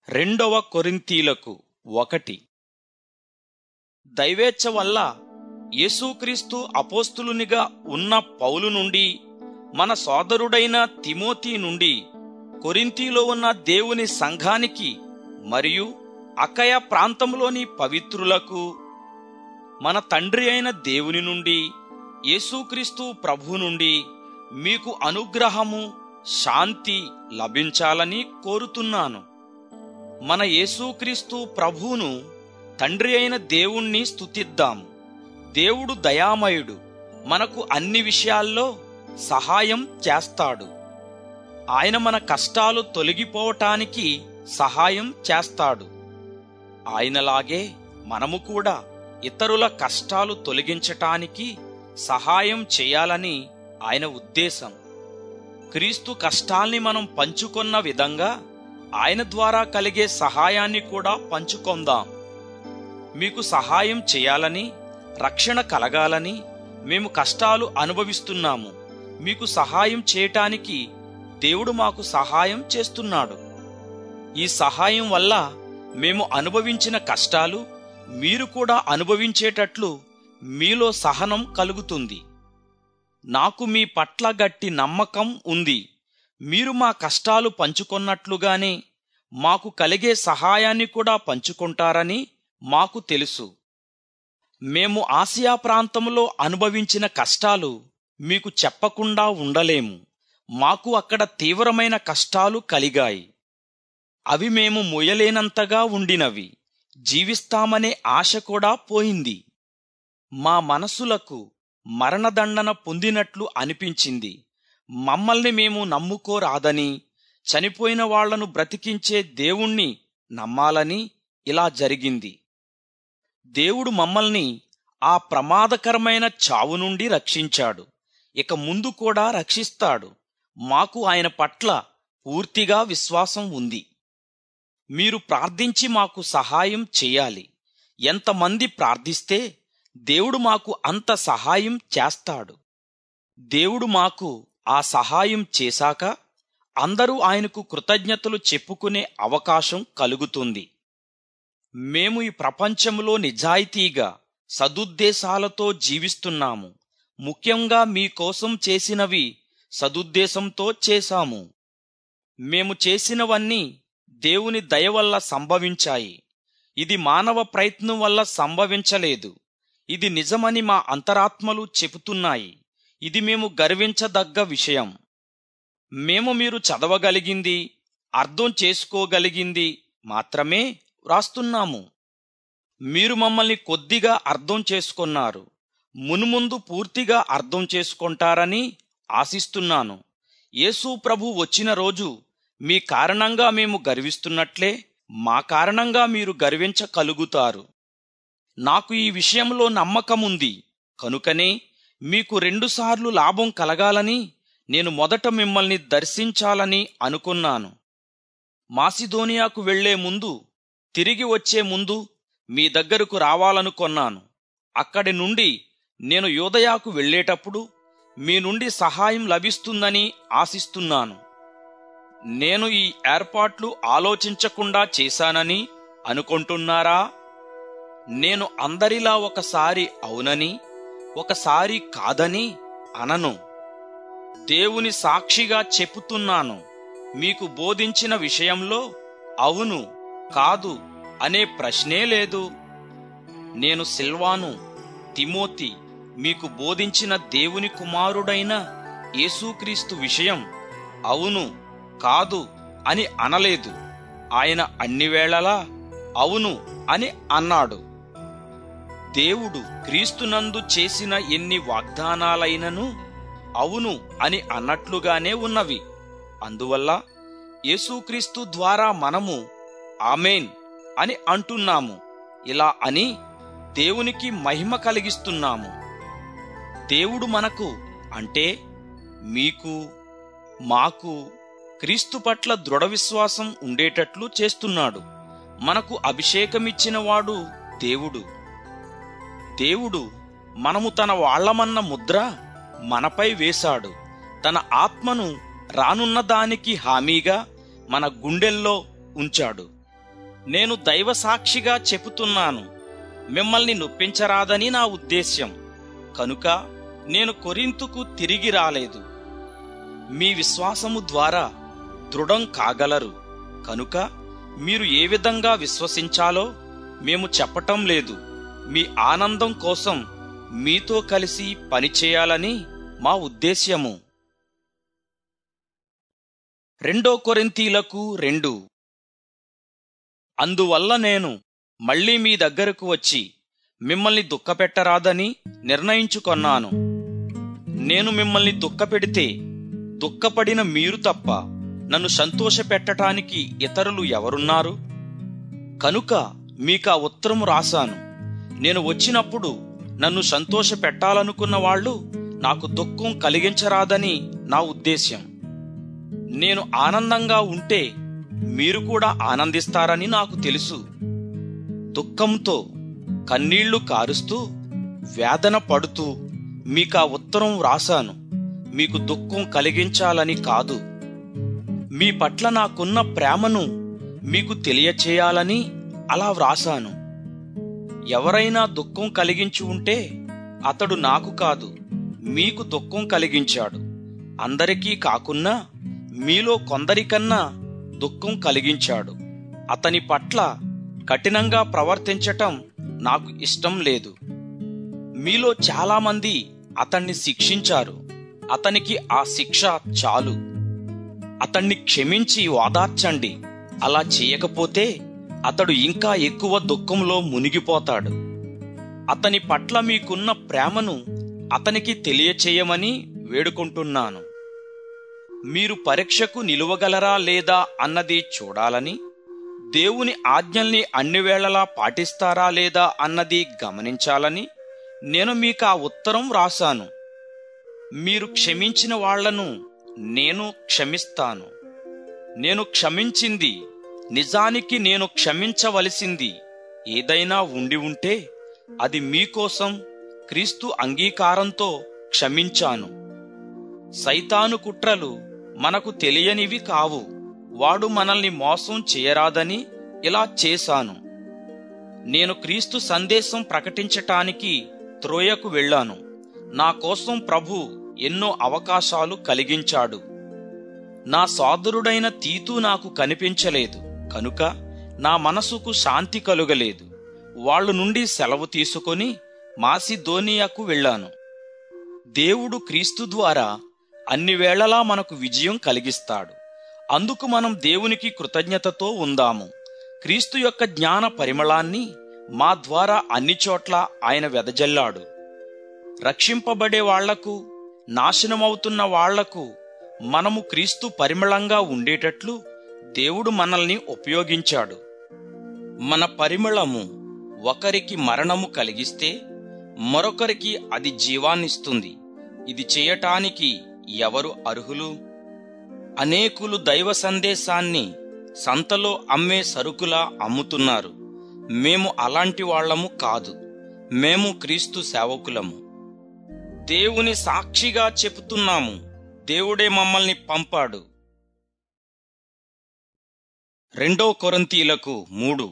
రెండవ కొరింథీలకు ఒకటి దైవేచ్ఛ వల్ల యేసుక్రీస్తు అపోస్తులునిగా ఉన్న పౌలు నుండి మన సోదరుడైన తిమోతి నుండి కొరింథీలో ఉన్న దేవుని సంఘానికి మరియు అకయ ప్రాంతంలోని పవిత్రులకు మన తండ్రి అయిన దేవుని నుండి యేసుక్రీస్తు ప్రభు నుండి మీకు అనుగ్రహము శాంతి లభించాలని కోరుతున్నాను మన యేసుక్రీస్తు ప్రభువును తండ్రి అయిన దేవుణ్ణి స్తుతిద్దాము దేవుడు దయామయుడు మనకు అన్ని విషయాల్లో సహాయం చేస్తాడు ఆయన మన కష్టాలు తొలగిపోవటానికి సహాయం చేస్తాడు ఆయనలాగే మనము కూడా ఇతరుల కష్టాలు తొలగించటానికి సహాయం చేయాలని ఆయన ఉద్దేశం క్రీస్తు కష్టాల్ని మనం పంచుకొన్న విధంగా ఆయన ద్వారా కలిగే సహాయాన్ని కూడా పంచుకొందాం మీకు సహాయం చేయాలని రక్షణ కలగాలని మేము కష్టాలు అనుభవిస్తున్నాము మీకు సహాయం చేయటానికి దేవుడు మాకు సహాయం చేస్తున్నాడు ఈ సహాయం వల్ల మేము అనుభవించిన కష్టాలు మీరు కూడా అనుభవించేటట్లు మీలో సహనం కలుగుతుంది నాకు మీ పట్ల గట్టి నమ్మకం ఉంది మీరు మా కష్టాలు పంచుకొన్నట్లుగానే మాకు కలిగే సహాయాన్ని కూడా పంచుకుంటారని మాకు తెలుసు మేము ఆసియా ప్రాంతంలో అనుభవించిన కష్టాలు మీకు చెప్పకుండా ఉండలేము మాకు అక్కడ తీవ్రమైన కష్టాలు కలిగాయి అవి మేము మొయలేనంతగా ఉండినవి జీవిస్తామనే ఆశ కూడా పోయింది మా మనసులకు మరణదండన పొందినట్లు అనిపించింది మమ్మల్ని మేము నమ్ముకోరాదని చనిపోయిన వాళ్లను బ్రతికించే దేవుణ్ణి నమ్మాలని ఇలా జరిగింది దేవుడు మమ్మల్ని ఆ ప్రమాదకరమైన చావు నుండి రక్షించాడు ఇక ముందు కూడా రక్షిస్తాడు మాకు ఆయన పట్ల పూర్తిగా విశ్వాసం ఉంది మీరు ప్రార్థించి మాకు సహాయం చేయాలి ఎంతమంది ప్రార్థిస్తే దేవుడు మాకు అంత సహాయం చేస్తాడు దేవుడు మాకు ఆ సహాయం చేశాక అందరూ ఆయనకు కృతజ్ఞతలు చెప్పుకునే అవకాశం కలుగుతుంది మేము ఈ ప్రపంచంలో నిజాయితీగా సదుద్దేశాలతో జీవిస్తున్నాము ముఖ్యంగా మీకోసం చేసినవి సదుద్దేశంతో చేశాము మేము చేసినవన్నీ దేవుని దయ వల్ల సంభవించాయి ఇది మానవ ప్రయత్నం వల్ల సంభవించలేదు ఇది నిజమని మా అంతరాత్మలు చెబుతున్నాయి ఇది మేము గర్వించదగ్గ విషయం మేము మీరు చదవగలిగింది అర్థం చేసుకోగలిగింది మాత్రమే వ్రాస్తున్నాము మీరు మమ్మల్ని కొద్దిగా అర్థం చేసుకున్నారు మునుముందు పూర్తిగా అర్థం చేసుకుంటారని ఆశిస్తున్నాను యేసు ప్రభు వచ్చిన రోజు మీ కారణంగా మేము గర్విస్తున్నట్లే మా కారణంగా మీరు గర్వించగలుగుతారు నాకు ఈ విషయంలో నమ్మకముంది కనుకనే మీకు రెండుసార్లు లాభం కలగాలని నేను మొదట మిమ్మల్ని దర్శించాలని అనుకున్నాను మాసిదోనియాకు వెళ్లే ముందు తిరిగి వచ్చే ముందు మీ దగ్గరకు రావాలనుకొన్నాను అక్కడి నుండి నేను యోదయాకు వెళ్ళేటప్పుడు మీ నుండి సహాయం లభిస్తుందని ఆశిస్తున్నాను నేను ఈ ఏర్పాట్లు ఆలోచించకుండా చేశానని అనుకుంటున్నారా నేను అందరిలా ఒకసారి అవునని ఒకసారి కాదని అనను దేవుని సాక్షిగా చెప్పుతున్నాను మీకు బోధించిన విషయంలో అవును కాదు అనే ప్రశ్నే లేదు నేను సిల్వాను తిమోతి మీకు బోధించిన దేవుని కుమారుడైన యేసుక్రీస్తు విషయం అవును కాదు అని అనలేదు ఆయన అన్ని వేళలా అవును అని అన్నాడు దేవుడు క్రీస్తునందు చేసిన ఎన్ని వాగ్దానాలైనను అవును అని అన్నట్లుగానే ఉన్నవి అందువల్ల యేసుక్రీస్తు ద్వారా మనము ఆమెన్ అని అంటున్నాము ఇలా అని దేవునికి మహిమ కలిగిస్తున్నాము దేవుడు మనకు అంటే మీకు మాకు క్రీస్తు పట్ల దృఢ విశ్వాసం ఉండేటట్లు చేస్తున్నాడు మనకు అభిషేకమిచ్చినవాడు దేవుడు దేవుడు మనము తన వాళ్లమన్న ముద్ర మనపై వేశాడు తన ఆత్మను రానున్న దానికి హామీగా మన గుండెల్లో ఉంచాడు నేను దైవ సాక్షిగా చెబుతున్నాను మిమ్మల్ని నొప్పించరాదని నా ఉద్దేశ్యం కనుక నేను కొరింతుకు తిరిగి రాలేదు మీ విశ్వాసము ద్వారా దృఢం కాగలరు కనుక మీరు ఏ విధంగా విశ్వసించాలో మేము చెప్పటం లేదు మీ ఆనందం కోసం మీతో కలిసి పనిచేయాలని మా ఉద్దేశ్యము రెండో కొరింతీలకు రెండు అందువల్ల నేను మళ్ళీ మీ దగ్గరకు వచ్చి మిమ్మల్ని దుఃఖపెట్టరాదని నిర్ణయించుకొన్నాను నేను మిమ్మల్ని దుఃఖపెడితే దుఃఖపడిన మీరు తప్ప నన్ను సంతోషపెట్టటానికి ఇతరులు ఎవరున్నారు కనుక మీకా ఉత్తరం రాశాను నేను వచ్చినప్పుడు నన్ను సంతోషపెట్టాలనుకున్న వాళ్ళు నాకు దుఃఖం కలిగించరాదని నా ఉద్దేశ్యం నేను ఆనందంగా ఉంటే మీరు కూడా ఆనందిస్తారని నాకు తెలుసు దుఃఖంతో కన్నీళ్లు కారుస్తూ వేదన పడుతూ మీకా ఉత్తరం వ్రాసాను మీకు దుఃఖం కలిగించాలని కాదు మీ పట్ల నాకున్న ప్రేమను మీకు తెలియచేయాలని అలా వ్రాసాను ఎవరైనా దుఃఖం కలిగించి ఉంటే అతడు నాకు కాదు మీకు దుఃఖం కలిగించాడు అందరికీ కాకున్నా మీలో కొందరికన్నా దుఃఖం కలిగించాడు అతని పట్ల కఠినంగా ప్రవర్తించటం నాకు ఇష్టం లేదు మీలో చాలామంది అతన్ని శిక్షించారు అతనికి ఆ శిక్ష చాలు అతన్ని క్షమించి ఓదార్చండి అలా చేయకపోతే అతడు ఇంకా ఎక్కువ దుఃఖంలో మునిగిపోతాడు అతని పట్ల మీకున్న ప్రేమను అతనికి తెలియచేయమని వేడుకుంటున్నాను మీరు పరీక్షకు నిలువగలరా లేదా అన్నది చూడాలని దేవుని ఆజ్ఞల్ని అన్ని వేళలా పాటిస్తారా లేదా అన్నది గమనించాలని నేను మీకు ఆ ఉత్తరం రాశాను మీరు క్షమించిన వాళ్లను నేను క్షమిస్తాను నేను క్షమించింది నిజానికి నేను క్షమించవలసింది ఏదైనా ఉండి ఉంటే అది మీకోసం క్రీస్తు అంగీకారంతో క్షమించాను సైతాను కుట్రలు మనకు తెలియనివి కావు వాడు మనల్ని మోసం చేయరాదని ఇలా చేశాను నేను క్రీస్తు సందేశం ప్రకటించటానికి త్రోయకు వెళ్ళాను నా కోసం ప్రభు ఎన్నో అవకాశాలు కలిగించాడు నా సోదరుడైన తీతు నాకు కనిపించలేదు కనుక నా మనసుకు శాంతి కలుగలేదు వాళ్ళ నుండి సెలవు తీసుకొని మాసిదోనియాకు వెళ్ళాను దేవుడు క్రీస్తు ద్వారా అన్ని వేళలా మనకు విజయం కలిగిస్తాడు అందుకు మనం దేవునికి కృతజ్ఞతతో ఉందాము క్రీస్తు యొక్క జ్ఞాన పరిమళాన్ని మా ద్వారా అన్ని చోట్ల ఆయన వెదజల్లాడు రక్షింపబడే వాళ్లకు నాశనమవుతున్న వాళ్లకు మనము క్రీస్తు పరిమళంగా ఉండేటట్లు దేవుడు మనల్ని ఉపయోగించాడు మన పరిమళము ఒకరికి మరణము కలిగిస్తే మరొకరికి అది జీవాన్నిస్తుంది ఇది చేయటానికి ఎవరు అర్హులు అనేకులు దైవ సందేశాన్ని సంతలో అమ్మే సరుకులా అమ్ముతున్నారు మేము అలాంటి వాళ్ళము కాదు మేము క్రీస్తు సేవకులము దేవుని సాక్షిగా చెబుతున్నాము దేవుడే మమ్మల్ని పంపాడు రెండో కొరంతీలకు మూడు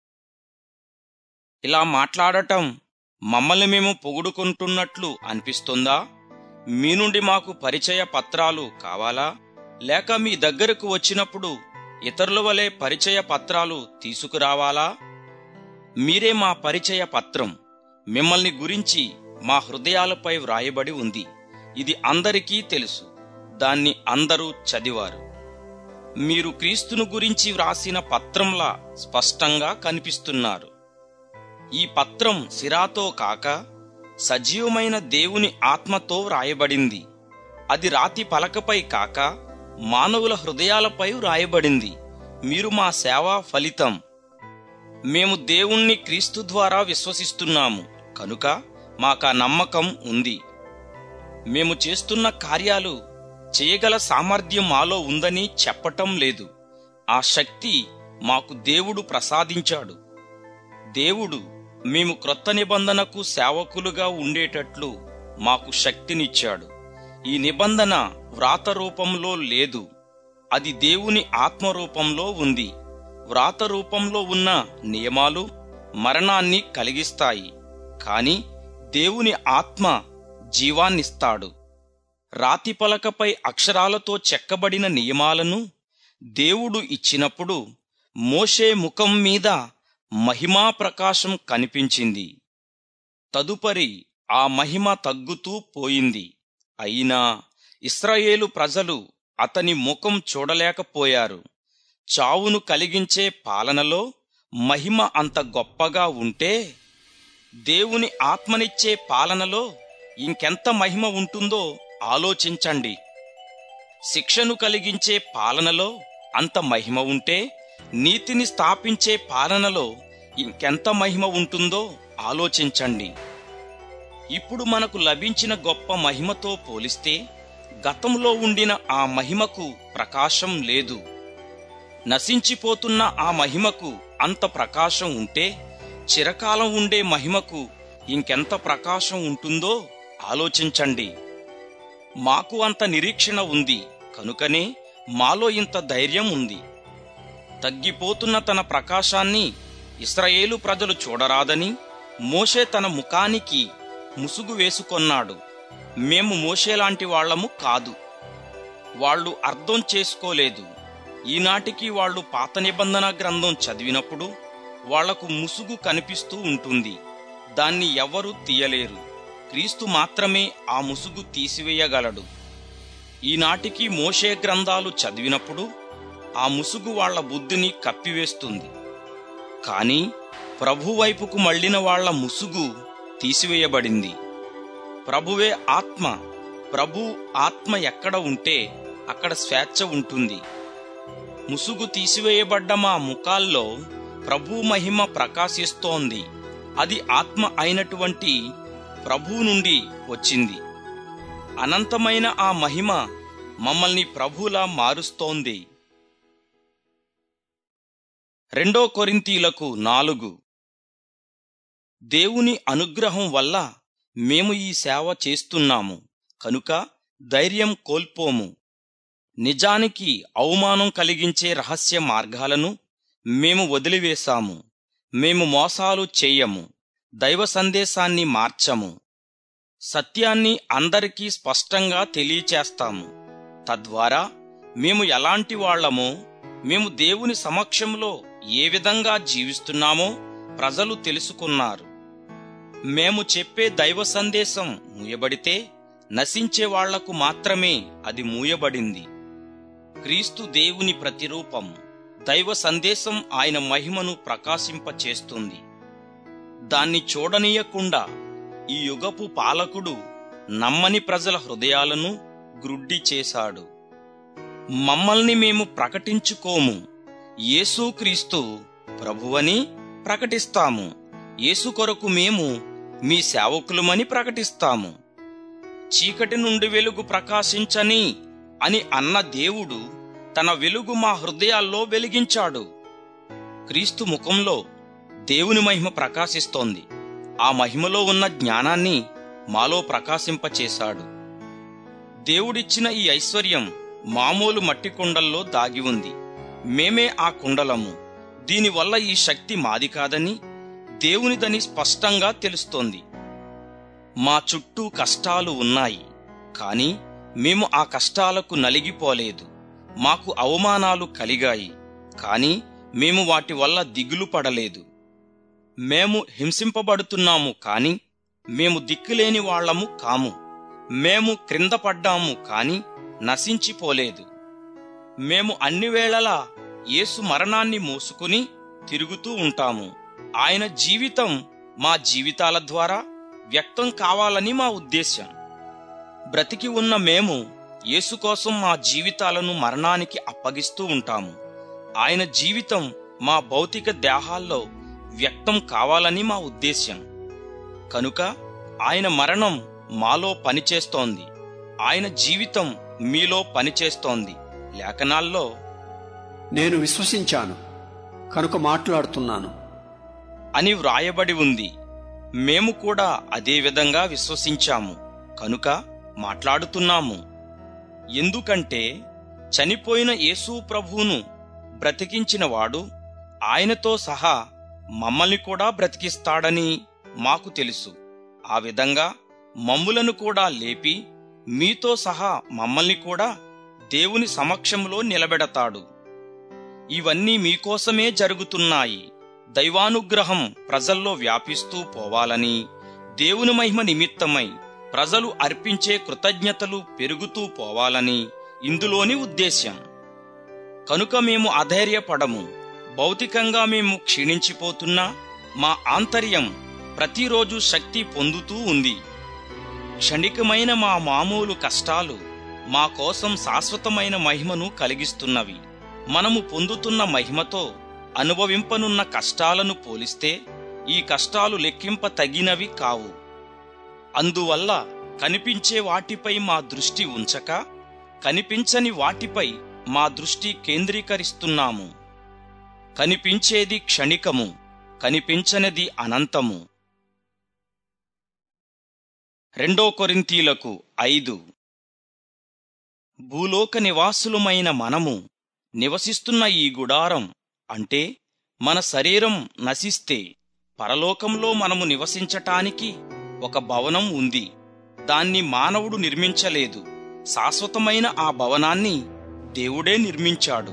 ఇలా మాట్లాడటం మమ్మల్ని మేము పొగుడుకుంటున్నట్లు అనిపిస్తుందా మీ నుండి మాకు పరిచయ పత్రాలు కావాలా లేక మీ దగ్గరకు వచ్చినప్పుడు ఇతరుల వలె పరిచయ పత్రాలు తీసుకురావాలా మీరే మా పరిచయ పత్రం మిమ్మల్ని గురించి మా హృదయాలపై వ్రాయబడి ఉంది ఇది అందరికీ తెలుసు దాన్ని అందరూ చదివారు మీరు క్రీస్తును గురించి వ్రాసిన పత్రంలా స్పష్టంగా కనిపిస్తున్నారు ఈ పత్రం సిరాతో కాక సజీవమైన దేవుని ఆత్మతో వ్రాయబడింది అది రాతి పలకపై కాక మానవుల హృదయాలపై వ్రాయబడింది మీరు మా సేవా ఫలితం మేము దేవుణ్ణి క్రీస్తు ద్వారా విశ్వసిస్తున్నాము కనుక మాకా నమ్మకం ఉంది మేము చేస్తున్న కార్యాలు చేయగల సామర్థ్యం మాలో ఉందని చెప్పటం లేదు ఆ శక్తి మాకు దేవుడు ప్రసాదించాడు దేవుడు మేము క్రొత్త నిబంధనకు సేవకులుగా ఉండేటట్లు మాకు శక్తినిచ్చాడు ఈ నిబంధన వ్రాత రూపంలో లేదు అది దేవుని ఆత్మ రూపంలో ఉంది వ్రాత రూపంలో ఉన్న నియమాలు మరణాన్ని కలిగిస్తాయి కాని దేవుని ఆత్మ జీవాన్నిస్తాడు రాతి పలకపై అక్షరాలతో చెక్కబడిన నియమాలను దేవుడు ఇచ్చినప్పుడు మోషే ముఖం మీద మహిమా ప్రకాశం కనిపించింది తదుపరి ఆ మహిమ తగ్గుతూ పోయింది అయినా ఇస్రాయేలు ప్రజలు అతని ముఖం చూడలేకపోయారు చావును కలిగించే పాలనలో మహిమ అంత గొప్పగా ఉంటే దేవుని ఆత్మనిచ్చే పాలనలో ఇంకెంత మహిమ ఉంటుందో ఆలోచించండి శిక్షను కలిగించే పాలనలో అంత మహిమ ఉంటే నీతిని స్థాపించే పాలనలో ఇంకెంత మహిమ ఉంటుందో ఆలోచించండి ఇప్పుడు మనకు లభించిన గొప్ప మహిమతో పోలిస్తే గతంలో ఉండిన ఆ మహిమకు ప్రకాశం లేదు నశించిపోతున్న ఆ మహిమకు అంత ప్రకాశం ఉంటే చిరకాలం ఉండే మహిమకు ఇంకెంత ప్రకాశం ఉంటుందో ఆలోచించండి మాకు అంత నిరీక్షణ ఉంది కనుకనే మాలో ఇంత ధైర్యం ఉంది తగ్గిపోతున్న తన ప్రకాశాన్ని ఇస్రాయేలు ప్రజలు చూడరాదని మోషే తన ముఖానికి ముసుగు వేసుకొన్నాడు మేము మోషేలాంటి వాళ్లము కాదు వాళ్ళు అర్థం చేసుకోలేదు ఈనాటికి వాళ్ళు పాత నిబంధన గ్రంథం చదివినప్పుడు వాళ్లకు ముసుగు కనిపిస్తూ ఉంటుంది దాన్ని ఎవ్వరూ తీయలేరు క్రీస్తు మాత్రమే ఆ ముసుగు తీసివేయగలడు ఈనాటికి మోషే గ్రంథాలు చదివినప్పుడు ఆ ముసుగు వాళ్ల బుద్ధిని కప్పివేస్తుంది కాని ప్రభు వైపుకు మళ్ళిన వాళ్ల ముసుగు తీసివేయబడింది ప్రభువే ఆత్మ ప్రభు ఆత్మ ఎక్కడ ఉంటే అక్కడ స్వేచ్ఛ ఉంటుంది ముసుగు తీసివేయబడ్డ మా ముఖాల్లో ప్రభు మహిమ ప్రకాశిస్తోంది అది ఆత్మ అయినటువంటి ప్రభు నుండి వచ్చింది అనంతమైన ఆ మహిమ మమ్మల్ని ప్రభులా మారుస్తోంది రెండో కొరింతీలకు నాలుగు దేవుని అనుగ్రహం వల్ల మేము ఈ సేవ చేస్తున్నాము కనుక ధైర్యం కోల్పోము నిజానికి అవమానం కలిగించే రహస్య మార్గాలను మేము వదిలివేశాము మేము మోసాలు చెయ్యము దైవ సందేశాన్ని మార్చము సత్యాన్ని అందరికీ స్పష్టంగా తెలియచేస్తాము తద్వారా మేము ఎలాంటి వాళ్లమో మేము దేవుని సమక్షంలో ఏ విధంగా జీవిస్తున్నామో ప్రజలు తెలుసుకున్నారు మేము చెప్పే దైవ సందేశం మూయబడితే నశించే వాళ్లకు మాత్రమే అది మూయబడింది క్రీస్తు దేవుని ప్రతిరూపం దైవ సందేశం ఆయన మహిమను ప్రకాశింపచేస్తుంది దాన్ని చూడనీయకుండా ఈ యుగపు పాలకుడు నమ్మని ప్రజల హృదయాలను గ్రుడ్డి చేశాడు మమ్మల్ని మేము ప్రకటించుకోము యేసుక్రీస్తు ప్రభువని ప్రకటిస్తాము యేసు కొరకు మేము మీ సేవకులమని ప్రకటిస్తాము చీకటి నుండి వెలుగు ప్రకాశించని అని అన్న దేవుడు తన వెలుగు మా హృదయాల్లో వెలిగించాడు క్రీస్తు ముఖంలో దేవుని మహిమ ప్రకాశిస్తోంది ఆ మహిమలో ఉన్న జ్ఞానాన్ని మాలో ప్రకాశింపచేశాడు దేవుడిచ్చిన ఈ ఐశ్వర్యం మామూలు మట్టి కుండల్లో దాగి ఉంది మేమే ఆ కుండలము దీనివల్ల ఈ శక్తి మాది కాదని దేవునిదని స్పష్టంగా తెలుస్తోంది మా చుట్టూ కష్టాలు ఉన్నాయి కాని మేము ఆ కష్టాలకు నలిగిపోలేదు మాకు అవమానాలు కలిగాయి కాని మేము వాటి వల్ల దిగులు పడలేదు మేము హింసింపబడుతున్నాము కాని మేము దిక్కులేని వాళ్లము కాము మేము క్రింద పడ్డాము కాని నశించిపోలేదు మేము అన్ని వేళలా యేసు మరణాన్ని మోసుకుని తిరుగుతూ ఉంటాము ఆయన జీవితం మా జీవితాల ద్వారా వ్యక్తం కావాలని మా ఉద్దేశం బ్రతికి ఉన్న మేము యేసు కోసం మా జీవితాలను మరణానికి అప్పగిస్తూ ఉంటాము ఆయన జీవితం మా భౌతిక దేహాల్లో వ్యక్తం కావాలని మా ఉద్దేశ్యం కనుక ఆయన మరణం మాలో పనిచేస్తోంది ఆయన జీవితం మీలో పనిచేస్తోంది లేఖనాల్లో నేను విశ్వసించాను కనుక మాట్లాడుతున్నాను అని వ్రాయబడి ఉంది మేము కూడా అదే విధంగా విశ్వసించాము కనుక మాట్లాడుతున్నాము ఎందుకంటే చనిపోయిన యేసు ప్రభువును బ్రతికించినవాడు ఆయనతో సహా మమ్మల్ని కూడా బ్రతికిస్తాడని మాకు తెలుసు ఆ విధంగా మమ్ములను కూడా లేపి మీతో సహా మమ్మల్ని కూడా దేవుని సమక్షంలో నిలబెడతాడు ఇవన్నీ మీకోసమే జరుగుతున్నాయి దైవానుగ్రహం ప్రజల్లో వ్యాపిస్తూ పోవాలని దేవుని మహిమ నిమిత్తమై ప్రజలు అర్పించే కృతజ్ఞతలు పెరుగుతూ పోవాలని ఇందులోని ఉద్దేశ్యం కనుక మేము అధైర్యపడము భౌతికంగా మేము క్షీణించిపోతున్నా మా ఆంతర్యం ప్రతిరోజు శక్తి పొందుతూ ఉంది క్షణికమైన మా మామూలు కష్టాలు మా కోసం శాశ్వతమైన మహిమను కలిగిస్తున్నవి మనము పొందుతున్న మహిమతో అనుభవింపనున్న కష్టాలను పోలిస్తే ఈ కష్టాలు లెక్కింప తగినవి కావు అందువల్ల కనిపించే వాటిపై మా దృష్టి ఉంచక కనిపించని వాటిపై మా దృష్టి కేంద్రీకరిస్తున్నాము కనిపించేది క్షణికము కనిపించనిది అనంతము రెండో కొరింతీలకు ఐదు భూలోక నివాసులమైన మనము నివసిస్తున్న ఈ గుడారం అంటే మన శరీరం నశిస్తే పరలోకంలో మనము నివసించటానికి ఒక భవనం ఉంది దాన్ని మానవుడు నిర్మించలేదు శాశ్వతమైన ఆ భవనాన్ని దేవుడే నిర్మించాడు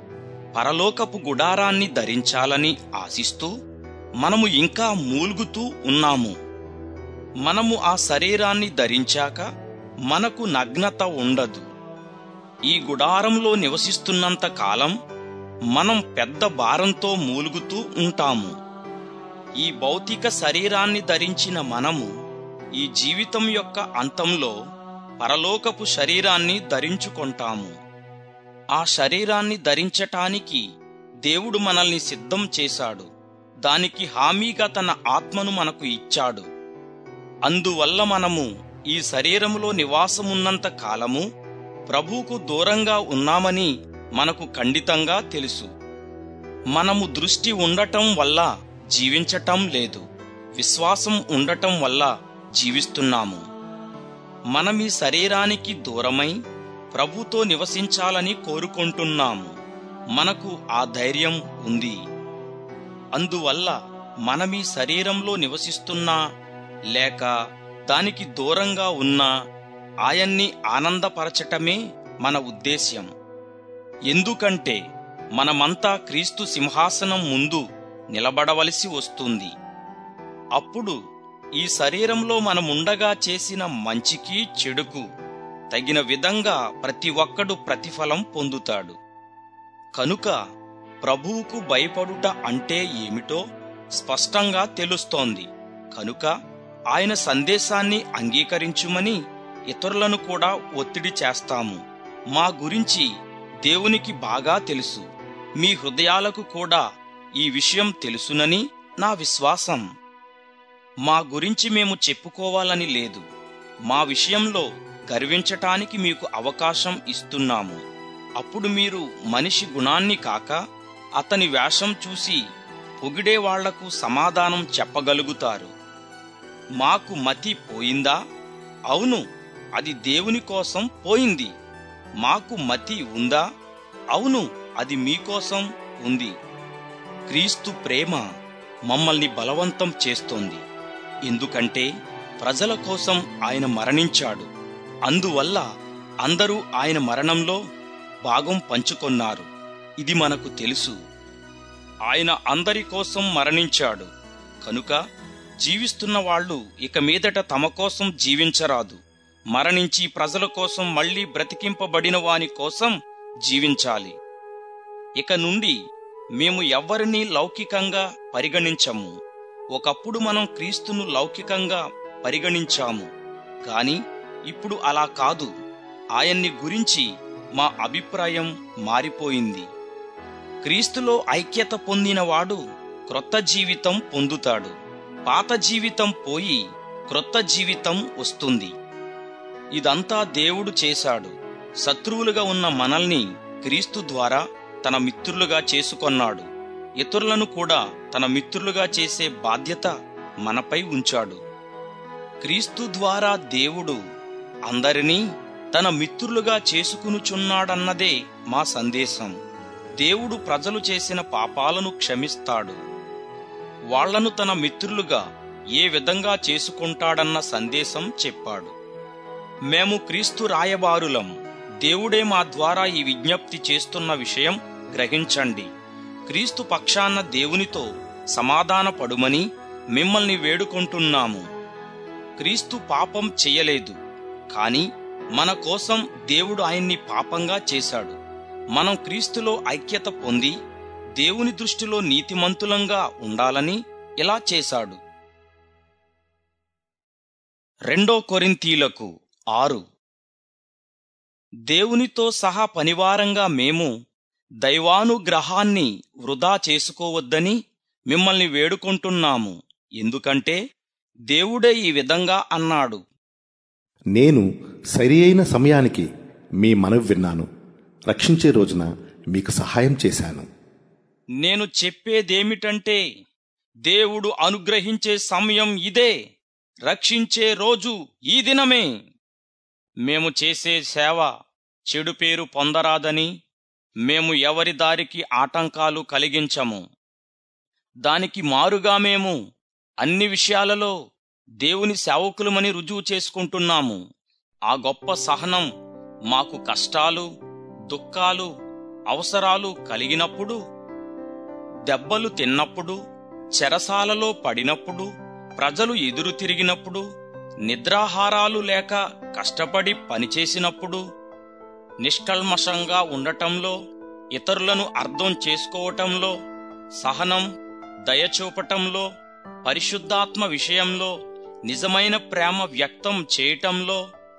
పరలోకపు గుడారాన్ని ధరించాలని ఆశిస్తూ మనము ఇంకా మూల్గుతూ ఉన్నాము మనము ఆ శరీరాన్ని ధరించాక మనకు నగ్నత ఉండదు ఈ గుడారంలో నివసిస్తున్నంత కాలం మనం పెద్ద భారంతో మూలుగుతూ ఉంటాము ఈ భౌతిక శరీరాన్ని ధరించిన మనము ఈ జీవితం యొక్క అంతంలో పరలోకపు శరీరాన్ని ధరించుకొంటాము ఆ శరీరాన్ని ధరించటానికి దేవుడు మనల్ని సిద్ధం చేశాడు దానికి హామీగా తన ఆత్మను మనకు ఇచ్చాడు అందువల్ల మనము ఈ శరీరములో నివాసమున్నంత కాలము ప్రభువుకు దూరంగా ఉన్నామని మనకు ఖండితంగా తెలుసు మనము దృష్టి ఉండటం వల్ల జీవించటం లేదు విశ్వాసం ఉండటం వల్ల జీవిస్తున్నాము మనం ఈ శరీరానికి దూరమై ప్రభుతో నివసించాలని కోరుకుంటున్నాము మనకు ఆ ధైర్యం ఉంది అందువల్ల మనం ఈ శరీరంలో నివసిస్తున్నా లేక దానికి దూరంగా ఉన్నా ఆయన్ని ఆనందపరచటమే మన ఉద్దేశ్యం ఎందుకంటే మనమంతా క్రీస్తు సింహాసనం ముందు నిలబడవలసి వస్తుంది అప్పుడు ఈ శరీరంలో మనముండగా చేసిన మంచికి చెడుకు తగిన విధంగా ప్రతి ఒక్కడు ప్రతిఫలం పొందుతాడు కనుక ప్రభువుకు భయపడుట అంటే ఏమిటో స్పష్టంగా తెలుస్తోంది కనుక ఆయన సందేశాన్ని అంగీకరించుమని ఇతరులను కూడా ఒత్తిడి చేస్తాము మా గురించి దేవునికి బాగా తెలుసు మీ హృదయాలకు కూడా ఈ విషయం తెలుసునని నా విశ్వాసం మా గురించి మేము చెప్పుకోవాలని లేదు మా విషయంలో గర్వించటానికి మీకు అవకాశం ఇస్తున్నాము అప్పుడు మీరు మనిషి గుణాన్ని కాక అతని వేషం చూసి పొగిడే వాళ్లకు సమాధానం చెప్పగలుగుతారు మాకు మతి పోయిందా అవును అది దేవుని కోసం పోయింది మాకు మతి ఉందా అవును అది మీకోసం ఉంది క్రీస్తు ప్రేమ మమ్మల్ని బలవంతం చేస్తోంది ఎందుకంటే ప్రజల కోసం ఆయన మరణించాడు అందువల్ల అందరూ ఆయన మరణంలో భాగం పంచుకొన్నారు ఇది మనకు తెలుసు ఆయన అందరి కోసం మరణించాడు కనుక జీవిస్తున్న వాళ్ళు ఇక మీదట తమ కోసం జీవించరాదు మరణించి ప్రజల కోసం మళ్లీ బ్రతికింపబడిన వాని కోసం జీవించాలి ఇక నుండి మేము ఎవ్వరినీ లౌకికంగా పరిగణించము ఒకప్పుడు మనం క్రీస్తును లౌకికంగా పరిగణించాము కాని ఇప్పుడు అలా కాదు ఆయన్ని గురించి మా అభిప్రాయం మారిపోయింది క్రీస్తులో ఐక్యత పొందినవాడు క్రొత్త జీవితం పొందుతాడు పాత జీవితం పోయి క్రొత్త జీవితం వస్తుంది ఇదంతా దేవుడు చేశాడు శత్రువులుగా ఉన్న మనల్ని క్రీస్తు ద్వారా తన మిత్రులుగా చేసుకొన్నాడు ఇతరులను కూడా తన మిత్రులుగా చేసే బాధ్యత మనపై ఉంచాడు క్రీస్తు ద్వారా దేవుడు అందరినీ తన మిత్రులుగా చేసుకునుచున్నాడన్నదే మా సందేశం దేవుడు ప్రజలు చేసిన పాపాలను క్షమిస్తాడు వాళ్లను తన మిత్రులుగా ఏ విధంగా చేసుకుంటాడన్న సందేశం చెప్పాడు మేము క్రీస్తు రాయబారులం దేవుడే మా ద్వారా ఈ విజ్ఞప్తి చేస్తున్న విషయం గ్రహించండి క్రీస్తు పక్షాన దేవునితో సమాధాన పడుమని మిమ్మల్ని వేడుకుంటున్నాము క్రీస్తు పాపం చెయ్యలేదు కాని మన కోసం దేవుడు ఆయన్ని పాపంగా చేశాడు మనం క్రీస్తులో ఐక్యత పొంది దేవుని దృష్టిలో నీతిమంతులంగా ఉండాలని ఇలా చేశాడు రెండో కొరింతీలకు ఆరు దేవునితో సహా పనివారంగా మేము దైవానుగ్రహాన్ని వృధా చేసుకోవద్దని మిమ్మల్ని వేడుకుంటున్నాము ఎందుకంటే దేవుడే ఈ విధంగా అన్నాడు నేను సరి అయిన సమయానికి మీ మనవి విన్నాను రక్షించే రోజున మీకు సహాయం చేశాను నేను చెప్పేదేమిటంటే దేవుడు అనుగ్రహించే సమయం ఇదే రక్షించే రోజు ఈ దినమే మేము చేసే సేవ చెడు పేరు పొందరాదని మేము ఎవరి దారికి ఆటంకాలు కలిగించము దానికి మారుగా మేము అన్ని విషయాలలో దేవుని సేవకులమని రుజువు చేసుకుంటున్నాము ఆ గొప్ప సహనం మాకు కష్టాలు దుఃఖాలు అవసరాలు కలిగినప్పుడు దెబ్బలు తిన్నప్పుడు చెరసాలలో పడినప్పుడు ప్రజలు ఎదురు తిరిగినప్పుడు నిద్రాహారాలు లేక కష్టపడి పనిచేసినప్పుడు నిష్కల్మషంగా ఉండటంలో ఇతరులను అర్థం చేసుకోవటంలో సహనం దయచూపటంలో పరిశుద్ధాత్మ విషయంలో నిజమైన ప్రేమ వ్యక్తం చేయటంలో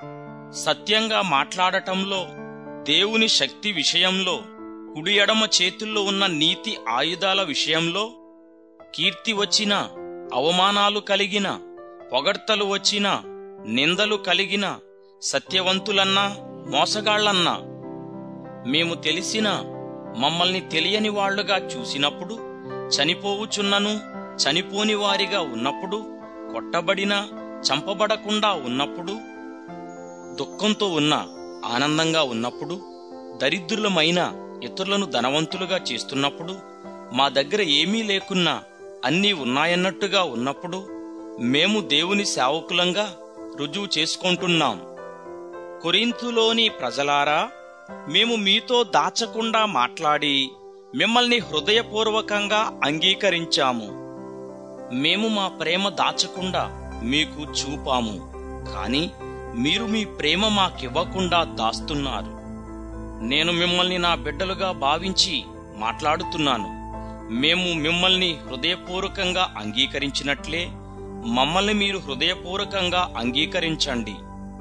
సత్యంగా మాట్లాడటంలో దేవుని శక్తి విషయంలో కుడి ఎడమ చేతుల్లో ఉన్న నీతి ఆయుధాల విషయంలో కీర్తి వచ్చిన అవమానాలు కలిగిన పొగడ్తలు వచ్చిన నిందలు కలిగిన సత్యవంతులన్నా మోసగాళ్లన్నా మేము తెలిసిన మమ్మల్ని తెలియని వాళ్లుగా చూసినప్పుడు చనిపోవుచున్నను చనిపోని వారిగా ఉన్నప్పుడు కొట్టబడిన చంపబడకుండా ఉన్నప్పుడు దుఃఖంతో ఉన్న ఆనందంగా ఉన్నప్పుడు దరిద్రులమైన ఇతరులను ధనవంతులుగా చేస్తున్నప్పుడు మా దగ్గర ఏమీ లేకున్నా అన్నీ ఉన్నాయన్నట్టుగా ఉన్నప్పుడు మేము దేవుని సేవకులంగా రుజువు చేసుకుంటున్నాం కొరింతులోని ప్రజలారా మేము మీతో దాచకుండా మాట్లాడి మిమ్మల్ని హృదయపూర్వకంగా అంగీకరించాము మేము మా ప్రేమ దాచకుండా మీకు చూపాము కాని మీరు మీ ప్రేమ మాకివ్వకుండా దాస్తున్నారు నేను మిమ్మల్ని నా బిడ్డలుగా భావించి మాట్లాడుతున్నాను మేము మిమ్మల్ని హృదయపూర్వకంగా అంగీకరించినట్లే మమ్మల్ని మీరు హృదయపూర్వకంగా అంగీకరించండి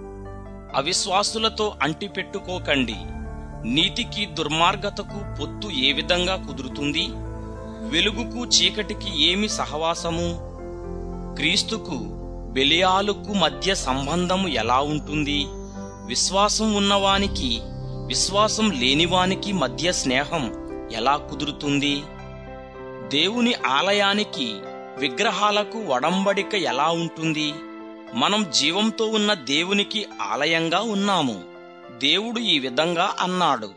అవిశ్వాసులతో అంటిపెట్టుకోకండి నీతికి దుర్మార్గతకు పొత్తు ఏ విధంగా కుదురుతుంది వెలుగుకు చీకటికి ఏమి సహవాసము క్రీస్తుకు బెలియాలుకు మధ్య సంబంధము ఎలా ఉంటుంది విశ్వాసం ఉన్నవానికి విశ్వాసం లేనివానికి మధ్య స్నేహం ఎలా కుదురుతుంది దేవుని ఆలయానికి విగ్రహాలకు వడంబడిక ఎలా ఉంటుంది మనం జీవంతో ఉన్న దేవునికి ఆలయంగా ఉన్నాము దేవుడు ఈ విధంగా అన్నాడు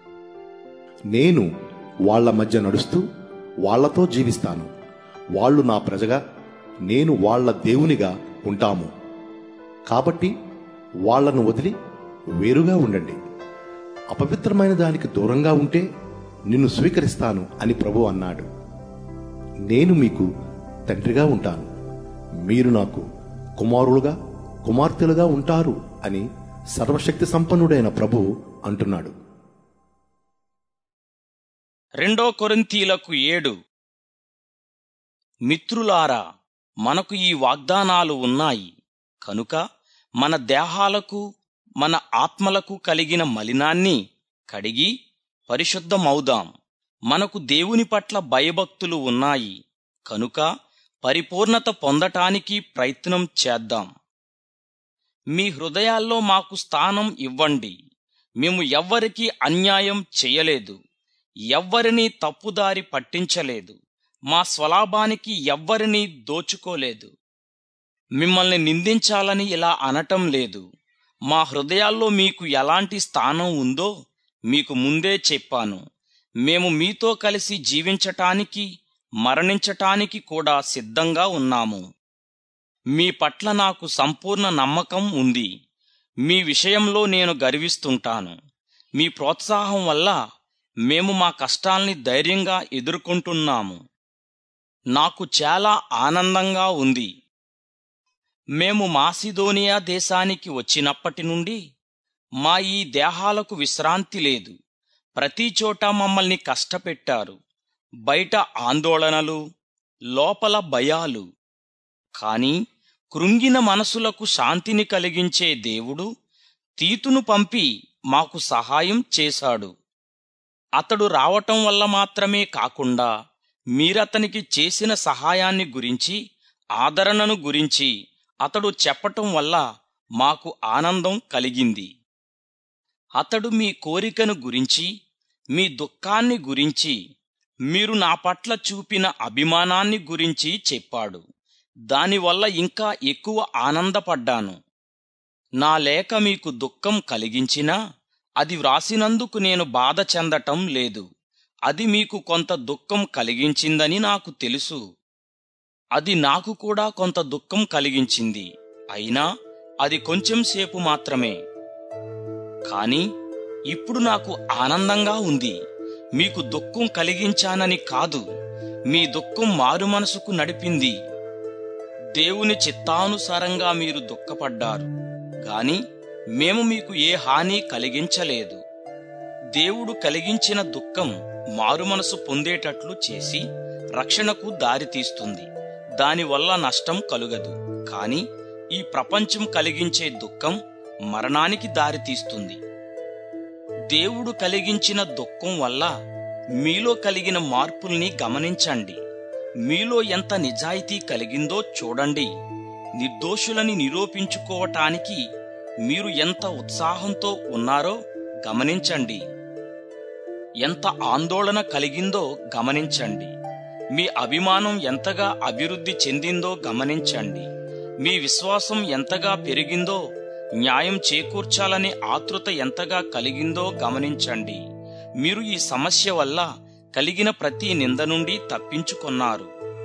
నేను వాళ్ళ మధ్య నడుస్తూ వాళ్ళతో జీవిస్తాను వాళ్ళు నా ప్రజగా నేను వాళ్ళ దేవునిగా ఉంటాము కాబట్టి వాళ్ళను వదిలి వేరుగా ఉండండి అపవిత్రమైన దానికి దూరంగా ఉంటే నిన్ను స్వీకరిస్తాను అని ప్రభు అన్నాడు నేను మీకు తండ్రిగా ఉంటాను మీరు నాకు కుమారులుగా కుమార్తెలుగా ఉంటారు అని సర్వశక్తి సంపన్నుడైన ప్రభు అంటున్నాడు రెండో కొరింథీలకు ఏడు మిత్రులారా మనకు ఈ వాగ్దానాలు ఉన్నాయి కనుక మన దేహాలకు మన ఆత్మలకు కలిగిన మలినాన్ని కడిగి పరిశుద్ధమవుదాం మనకు దేవుని పట్ల భయభక్తులు ఉన్నాయి కనుక పరిపూర్ణత పొందటానికి ప్రయత్నం చేద్దాం మీ హృదయాల్లో మాకు స్థానం ఇవ్వండి మేము ఎవ్వరికీ అన్యాయం చేయలేదు ఎవ్వరినీ తప్పుదారి పట్టించలేదు మా స్వలాభానికి ఎవ్వరినీ దోచుకోలేదు మిమ్మల్ని నిందించాలని ఇలా అనటం లేదు మా హృదయాల్లో మీకు ఎలాంటి స్థానం ఉందో మీకు ముందే చెప్పాను మేము మీతో కలిసి జీవించటానికి మరణించటానికి కూడా సిద్ధంగా ఉన్నాము మీ పట్ల నాకు సంపూర్ణ నమ్మకం ఉంది మీ విషయంలో నేను గర్విస్తుంటాను మీ ప్రోత్సాహం వల్ల మేము మా కష్టాల్ని ధైర్యంగా ఎదుర్కొంటున్నాము నాకు చాలా ఆనందంగా ఉంది మేము మాసిదోనియా దేశానికి వచ్చినప్పటి నుండి మా ఈ దేహాలకు విశ్రాంతి లేదు ప్రతి చోట మమ్మల్ని కష్టపెట్టారు బయట ఆందోళనలు లోపల భయాలు కాని కృంగిన మనసులకు శాంతిని కలిగించే దేవుడు తీతును పంపి మాకు సహాయం చేశాడు అతడు రావటం వల్ల మాత్రమే కాకుండా మీరతనికి చేసిన సహాయాన్ని గురించి ఆదరణను గురించి అతడు చెప్పటం వల్ల మాకు ఆనందం కలిగింది అతడు మీ కోరికను గురించి మీ దుఃఖాన్ని గురించి మీరు నా పట్ల చూపిన అభిమానాన్ని గురించి చెప్పాడు దానివల్ల ఇంకా ఎక్కువ ఆనందపడ్డాను నా లేఖ మీకు దుఃఖం కలిగించినా అది వ్రాసినందుకు నేను బాధ చెందటం లేదు అది మీకు కొంత దుఃఖం కలిగించిందని నాకు తెలుసు అది నాకు కూడా కొంత దుఃఖం కలిగించింది అయినా అది కొంచెం సేపు మాత్రమే కాని ఇప్పుడు నాకు ఆనందంగా ఉంది మీకు దుఃఖం కలిగించానని కాదు మీ దుఃఖం మారు మనసుకు నడిపింది దేవుని చిత్తానుసారంగా మీరు దుఃఖపడ్డారు గాని మేము మీకు ఏ హాని కలిగించలేదు దేవుడు కలిగించిన దుఃఖం మారుమనసు పొందేటట్లు చేసి రక్షణకు దారితీస్తుంది దానివల్ల నష్టం కలుగదు కాని ఈ ప్రపంచం కలిగించే దుఃఖం మరణానికి దారితీస్తుంది దేవుడు కలిగించిన దుఃఖం వల్ల మీలో కలిగిన మార్పుల్ని గమనించండి మీలో ఎంత నిజాయితీ కలిగిందో చూడండి నిర్దోషులని నిరూపించుకోవటానికి మీరు ఎంత ఉత్సాహంతో ఉన్నారో గమనించండి ఎంత ఆందోళన కలిగిందో గమనించండి మీ అభిమానం ఎంతగా అభివృద్ధి చెందిందో గమనించండి మీ విశ్వాసం ఎంతగా పెరిగిందో న్యాయం చేకూర్చాలనే ఆతృత ఎంతగా కలిగిందో గమనించండి మీరు ఈ సమస్య వల్ల కలిగిన ప్రతి నింద నుండి తప్పించుకున్నారు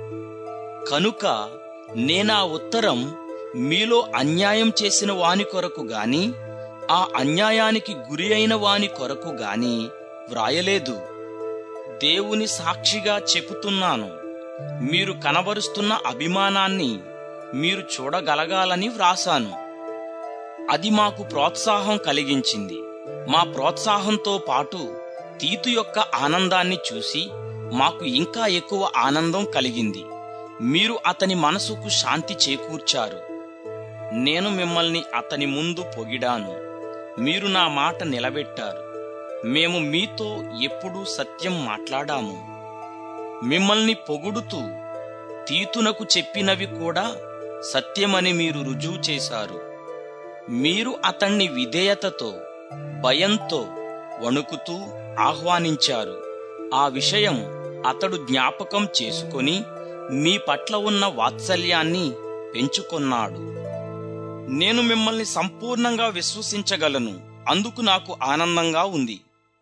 కనుక నేనా ఉత్తరం మీలో అన్యాయం చేసిన వాని కొరకు గాని ఆ అన్యాయానికి గురి అయిన వాని కొరకు గాని వ్రాయలేదు దేవుని సాక్షిగా చెబుతున్నాను మీరు కనబరుస్తున్న అభిమానాన్ని మీరు చూడగలగాలని వ్రాసాను అది మాకు ప్రోత్సాహం కలిగించింది మా ప్రోత్సాహంతో పాటు తీతు యొక్క ఆనందాన్ని చూసి మాకు ఇంకా ఎక్కువ ఆనందం కలిగింది మీరు అతని మనసుకు శాంతి చేకూర్చారు నేను మిమ్మల్ని అతని ముందు పొగిడాను మీరు నా మాట నిలబెట్టారు మేము మీతో ఎప్పుడూ సత్యం మాట్లాడాము మిమ్మల్ని పొగుడుతూ తీతునకు చెప్పినవి కూడా సత్యమని మీరు రుజువు చేశారు మీరు అతణ్ణి విధేయతతో భయంతో వణుకుతూ ఆహ్వానించారు ఆ విషయం అతడు జ్ఞాపకం చేసుకొని మీ పట్ల ఉన్న వాత్సల్యాన్ని పెంచుకొన్నాడు నేను మిమ్మల్ని సంపూర్ణంగా విశ్వసించగలను అందుకు నాకు ఆనందంగా ఉంది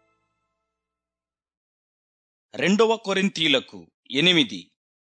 రెండవ కొరింతీలకు ఎనిమిది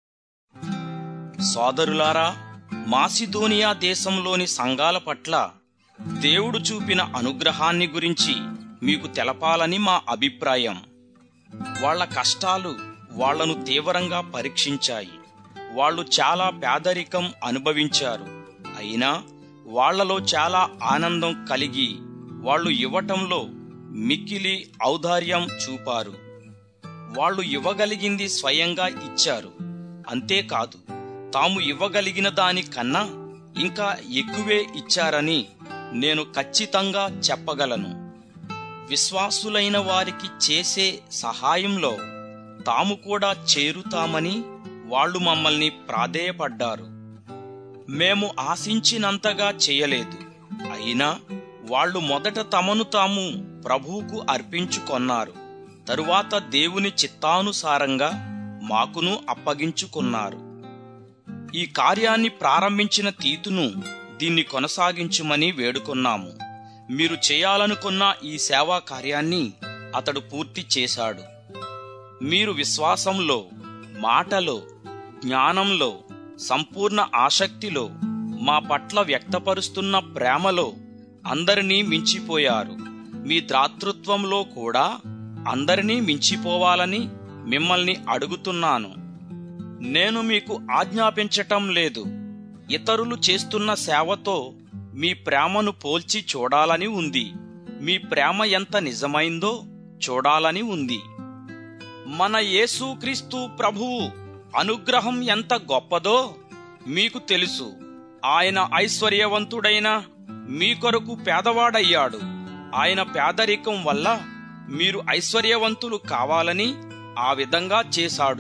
సోదరులారా మాసిదోనియా దేశంలోని సంఘాల పట్ల దేవుడు చూపిన అనుగ్రహాన్ని గురించి మీకు తెలపాలని మా అభిప్రాయం వాళ్ళ కష్టాలు వాళ్లను తీవ్రంగా పరీక్షించాయి వాళ్ళు చాలా పేదరికం అనుభవించారు అయినా వాళ్లలో చాలా ఆనందం కలిగి వాళ్ళు ఇవ్వటంలో మిక్కిలి ఔదార్యం చూపారు వాళ్ళు ఇవ్వగలిగింది స్వయంగా ఇచ్చారు అంతేకాదు తాము ఇవ్వగలిగిన దానికన్నా ఇంకా ఎక్కువే ఇచ్చారని నేను ఖచ్చితంగా చెప్పగలను విశ్వాసులైన వారికి చేసే సహాయంలో తాము కూడా చేరుతామని వాళ్ళు మమ్మల్ని ప్రాధేయపడ్డారు మేము ఆశించినంతగా చేయలేదు అయినా వాళ్ళు మొదట తమను తాము ప్రభువుకు అర్పించుకొన్నారు తరువాత దేవుని చిత్తానుసారంగా మాకును అప్పగించుకున్నారు ఈ కార్యాన్ని ప్రారంభించిన తీతును దీన్ని కొనసాగించుమని వేడుకొన్నాము మీరు చేయాలనుకున్న ఈ సేవా కార్యాన్ని అతడు పూర్తి చేశాడు మీరు విశ్వాసంలో మాటలో జ్ఞానంలో సంపూర్ణ ఆసక్తిలో మా పట్ల వ్యక్తపరుస్తున్న ప్రేమలో అందరినీ మించిపోయారు మీ ద్రాతృత్వంలో కూడా అందరినీ మించిపోవాలని మిమ్మల్ని అడుగుతున్నాను నేను మీకు ఆజ్ఞాపించటం లేదు ఇతరులు చేస్తున్న సేవతో మీ ప్రేమను పోల్చి చూడాలని ఉంది మీ ప్రేమ ఎంత నిజమైందో చూడాలని ఉంది మన యేసుక్రీస్తు ప్రభువు అనుగ్రహం ఎంత గొప్పదో మీకు తెలుసు ఆయన ఐశ్వర్యవంతుడైన మీ కొరకు పేదవాడయ్యాడు ఆయన పేదరికం వల్ల మీరు ఐశ్వర్యవంతులు కావాలని ఆ విధంగా చేశాడు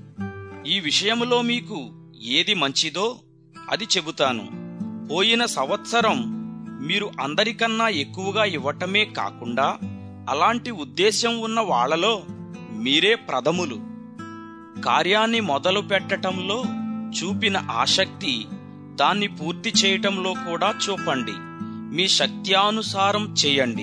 ఈ విషయంలో మీకు ఏది మంచిదో అది చెబుతాను పోయిన సంవత్సరం మీరు అందరికన్నా ఎక్కువగా ఇవ్వటమే కాకుండా అలాంటి ఉద్దేశం ఉన్న వాళ్ళలో మీరే ప్రథములు కార్యాన్ని మొదలు పెట్టటంలో చూపిన ఆసక్తి దాన్ని పూర్తి చేయటంలో కూడా చూపండి మీ శక్త్యానుసారం చేయండి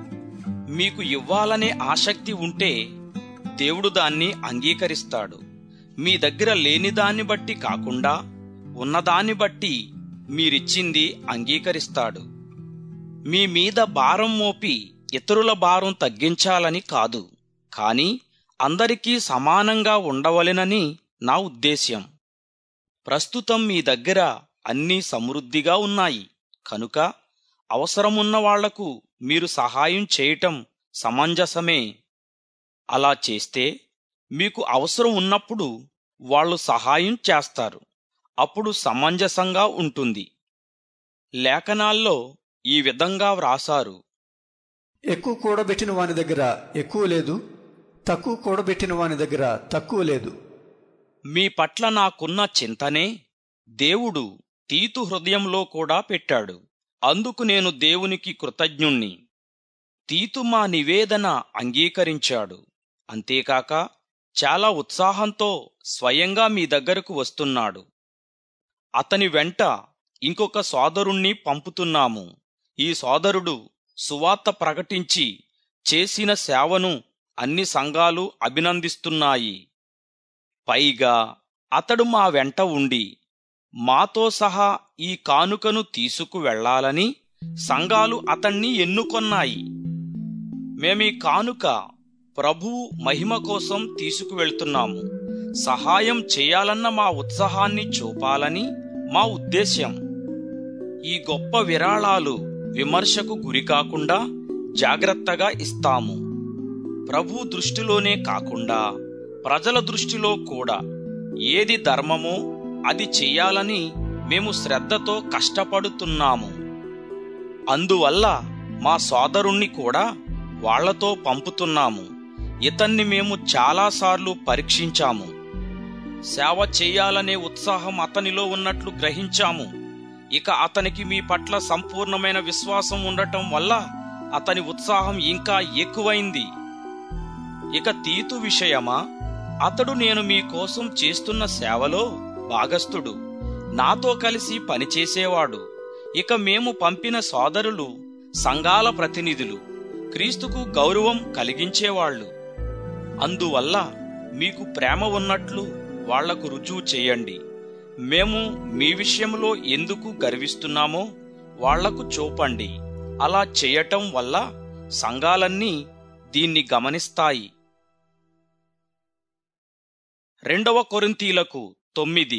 మీకు ఇవ్వాలనే ఆసక్తి ఉంటే దేవుడు దాన్ని అంగీకరిస్తాడు మీ దగ్గర లేని దాన్ని బట్టి కాకుండా ఉన్నదాన్ని బట్టి మీరిచ్చింది అంగీకరిస్తాడు మీ మీద భారం మోపి ఇతరుల భారం తగ్గించాలని కాదు కాని అందరికీ సమానంగా ఉండవలెనని నా ఉద్దేశ్యం ప్రస్తుతం మీ దగ్గర అన్నీ సమృద్ధిగా ఉన్నాయి కనుక అవసరమున్న వాళ్లకు మీరు సహాయం చేయటం సమంజసమే అలా చేస్తే మీకు అవసరం ఉన్నప్పుడు వాళ్ళు సహాయం చేస్తారు అప్పుడు సమంజసంగా ఉంటుంది లేఖనాల్లో ఈ విధంగా వ్రాసారు ఎక్కువ కూడబెట్టిన వాని దగ్గర ఎక్కువ లేదు తక్కువ కూడబెట్టిన వాని దగ్గర తక్కువ లేదు మీ పట్ల నాకున్న చింతనే దేవుడు తీతు హృదయంలో కూడా పెట్టాడు అందుకు నేను దేవునికి కృతజ్ఞుణ్ణి తీతు మా నివేదన అంగీకరించాడు అంతేకాక చాలా ఉత్సాహంతో స్వయంగా మీ దగ్గరకు వస్తున్నాడు అతని వెంట ఇంకొక సోదరుణ్ణి పంపుతున్నాము ఈ సోదరుడు సువార్త ప్రకటించి చేసిన సేవను అన్ని సంఘాలు అభినందిస్తున్నాయి పైగా అతడు మా వెంట ఉండి మాతో సహా ఈ కానుకను తీసుకు వెళ్ళాలని సంఘాలు అతన్ని ఎన్నుకొన్నాయి మేమీ కానుక ప్రభువు మహిమ కోసం తీసుకువెళ్తున్నాము సహాయం చేయాలన్న మా ఉత్సాహాన్ని చూపాలని మా ఉద్దేశ్యం ఈ గొప్ప విరాళాలు విమర్శకు గురికాకుండా జాగ్రత్తగా ఇస్తాము ప్రభు దృష్టిలోనే కాకుండా ప్రజల దృష్టిలో కూడా ఏది ధర్మమో అది చెయ్యాలని మేము శ్రద్ధతో కష్టపడుతున్నాము అందువల్ల మా సోదరుణ్ణి కూడా వాళ్లతో పంపుతున్నాము ఇతన్ని మేము చాలాసార్లు పరీక్షించాము సేవ చేయాలనే ఉత్సాహం అతనిలో ఉన్నట్లు గ్రహించాము ఇక అతనికి మీ పట్ల సంపూర్ణమైన విశ్వాసం ఉండటం వల్ల అతని ఉత్సాహం ఇంకా ఎక్కువైంది ఇక తీతు విషయమా అతడు నేను మీ కోసం చేస్తున్న సేవలో భాగస్థుడు నాతో కలిసి పనిచేసేవాడు ఇక మేము పంపిన సోదరులు సంఘాల ప్రతినిధులు క్రీస్తుకు గౌరవం కలిగించేవాళ్లు అందువల్ల మీకు ప్రేమ ఉన్నట్లు వాళ్లకు రుజువు చేయండి మేము మీ విషయంలో ఎందుకు గర్విస్తున్నామో వాళ్లకు చూపండి అలా చేయటం వల్ల సంఘాలన్నీ దీన్ని గమనిస్తాయి రెండవ కొరింతీలకు తొమ్మిది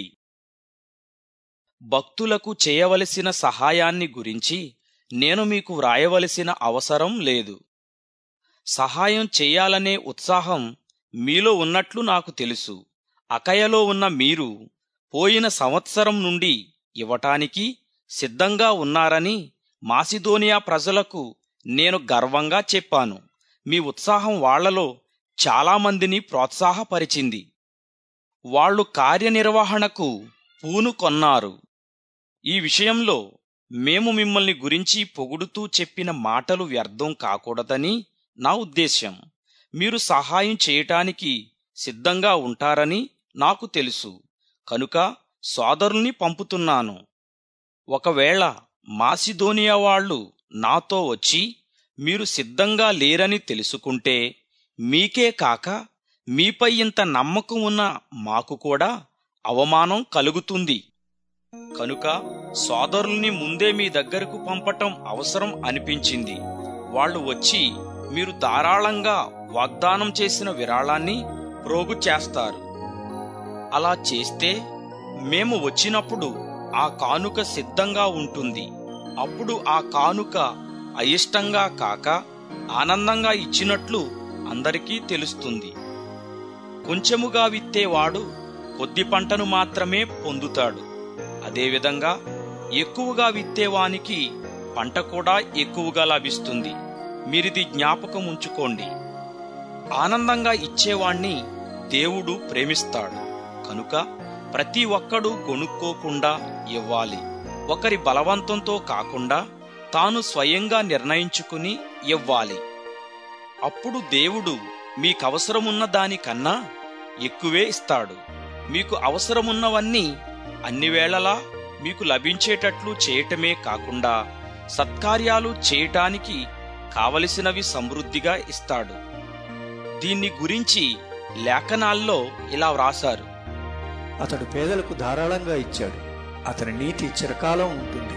భక్తులకు చేయవలసిన సహాయాన్ని గురించి నేను మీకు వ్రాయవలసిన అవసరం లేదు సహాయం చేయాలనే ఉత్సాహం మీలో ఉన్నట్లు నాకు తెలుసు అకయలో ఉన్న మీరు పోయిన సంవత్సరం నుండి ఇవ్వటానికి సిద్ధంగా ఉన్నారని మాసిదోనియా ప్రజలకు నేను గర్వంగా చెప్పాను మీ ఉత్సాహం వాళ్లలో చాలామందిని ప్రోత్సాహపరిచింది వాళ్ళు కార్యనిర్వహణకు పూనుకొన్నారు ఈ విషయంలో మేము మిమ్మల్ని గురించి పొగుడుతూ చెప్పిన మాటలు వ్యర్థం కాకూడదని నా ఉద్దేశ్యం మీరు సహాయం చేయటానికి సిద్ధంగా ఉంటారని నాకు తెలుసు కనుక సోదరుల్ని పంపుతున్నాను ఒకవేళ మాసిదోనియా వాళ్ళు నాతో వచ్చి మీరు సిద్ధంగా లేరని తెలుసుకుంటే మీకే కాక మీపై ఇంత నమ్మకం ఉన్న మాకు కూడా అవమానం కలుగుతుంది కనుక సోదరుల్ని ముందే మీ దగ్గరకు పంపటం అవసరం అనిపించింది వాళ్ళు వచ్చి మీరు ధారాళంగా వాగ్దానం చేసిన విరాళాన్ని ప్రోగు చేస్తారు అలా చేస్తే మేము వచ్చినప్పుడు ఆ కానుక సిద్ధంగా ఉంటుంది అప్పుడు ఆ కానుక అయిష్టంగా కాక ఆనందంగా ఇచ్చినట్లు అందరికీ తెలుస్తుంది కొంచెముగా విత్తేవాడు కొద్ది పంటను మాత్రమే పొందుతాడు అదేవిధంగా ఎక్కువగా విత్తేవానికి పంట కూడా ఎక్కువగా లభిస్తుంది మీరిది జ్ఞాపకం ఉంచుకోండి ఆనందంగా ఇచ్చేవాణ్ణి దేవుడు ప్రేమిస్తాడు కనుక ప్రతి ఒక్కడూ కొనుక్కోకుండా ఇవ్వాలి ఒకరి బలవంతంతో కాకుండా తాను స్వయంగా నిర్ణయించుకుని ఇవ్వాలి అప్పుడు దేవుడు మీకవసరమున్న దానికన్నా ఎక్కువే ఇస్తాడు మీకు అవసరమున్నవన్నీ అన్ని వేళలా మీకు లభించేటట్లు చేయటమే కాకుండా సత్కార్యాలు చేయటానికి కావలసినవి సమృద్ధిగా ఇస్తాడు దీన్ని గురించి లేఖనాల్లో ఇలా వ్రాసారు అతడు పేదలకు ధారాళంగా ఇచ్చాడు అతని నీతి చిరకాలం ఉంటుంది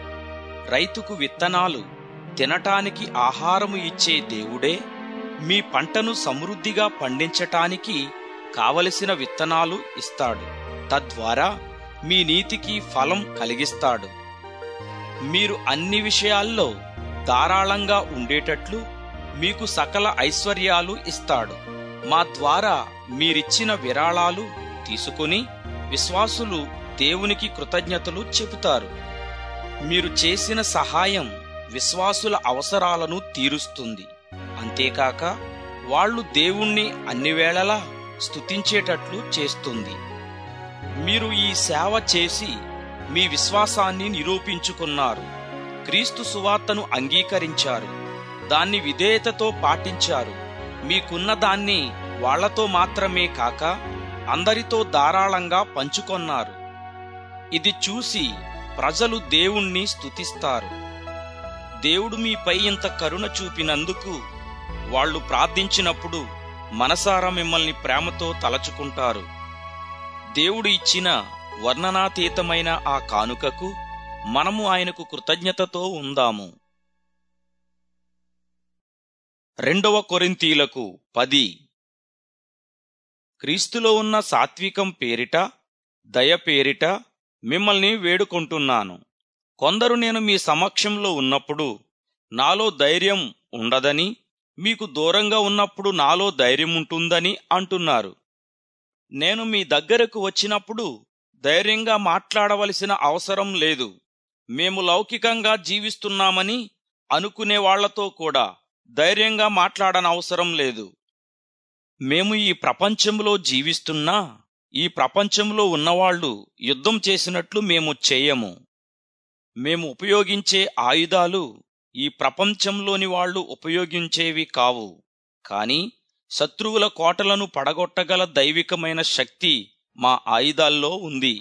రైతుకు విత్తనాలు తినటానికి ఆహారము ఇచ్చే దేవుడే మీ పంటను సమృద్ధిగా పండించటానికి కావలసిన విత్తనాలు ఇస్తాడు తద్వారా మీ నీతికి ఫలం కలిగిస్తాడు మీరు అన్ని విషయాల్లో ధారాళంగా ఉండేటట్లు మీకు సకల ఐశ్వర్యాలు ఇస్తాడు మా ద్వారా మీరిచ్చిన విరాళాలు తీసుకుని విశ్వాసులు దేవునికి కృతజ్ఞతలు చెబుతారు మీరు చేసిన సహాయం విశ్వాసుల అవసరాలను తీరుస్తుంది అంతేకాక వాళ్ళు దేవుణ్ణి అన్ని వేళలా స్తుతించేటట్లు చేస్తుంది మీరు ఈ సేవ చేసి మీ విశ్వాసాన్ని నిరూపించుకున్నారు క్రీస్తు సువార్తను అంగీకరించారు దాన్ని విధేయతతో పాటించారు మీకున్న దాన్ని వాళ్లతో మాత్రమే కాక అందరితో ధారాళంగా పంచుకొన్నారు ఇది చూసి ప్రజలు దేవుణ్ణి స్తుతిస్తారు దేవుడు మీపై ఇంత కరుణ చూపినందుకు వాళ్ళు ప్రార్థించినప్పుడు మనసారా మిమ్మల్ని ప్రేమతో తలచుకుంటారు దేవుడు ఇచ్చిన వర్ణనాతీతమైన ఆ కానుకకు మనము ఆయనకు కృతజ్ఞతతో ఉందాము రెండవ కొరింతీలకు పది క్రీస్తులో ఉన్న సాత్వికం పేరిట దయ పేరిట మిమ్మల్ని వేడుకుంటున్నాను కొందరు నేను మీ సమక్షంలో ఉన్నప్పుడు నాలో ధైర్యం ఉండదని మీకు దూరంగా ఉన్నప్పుడు నాలో ధైర్యం ఉంటుందని అంటున్నారు నేను మీ దగ్గరకు వచ్చినప్పుడు ధైర్యంగా మాట్లాడవలసిన అవసరం లేదు మేము లౌకికంగా జీవిస్తున్నామని అనుకునే వాళ్లతో కూడా ధైర్యంగా మాట్లాడనవసరం లేదు మేము ఈ ప్రపంచంలో జీవిస్తున్నా ఈ ప్రపంచంలో ఉన్నవాళ్లు యుద్ధం చేసినట్లు మేము చేయము మేము ఉపయోగించే ఆయుధాలు ఈ ప్రపంచంలోని వాళ్ళు ఉపయోగించేవి కావు కాని శత్రువుల కోటలను పడగొట్టగల దైవికమైన శక్తి మా ఆయుధాల్లో ఉంది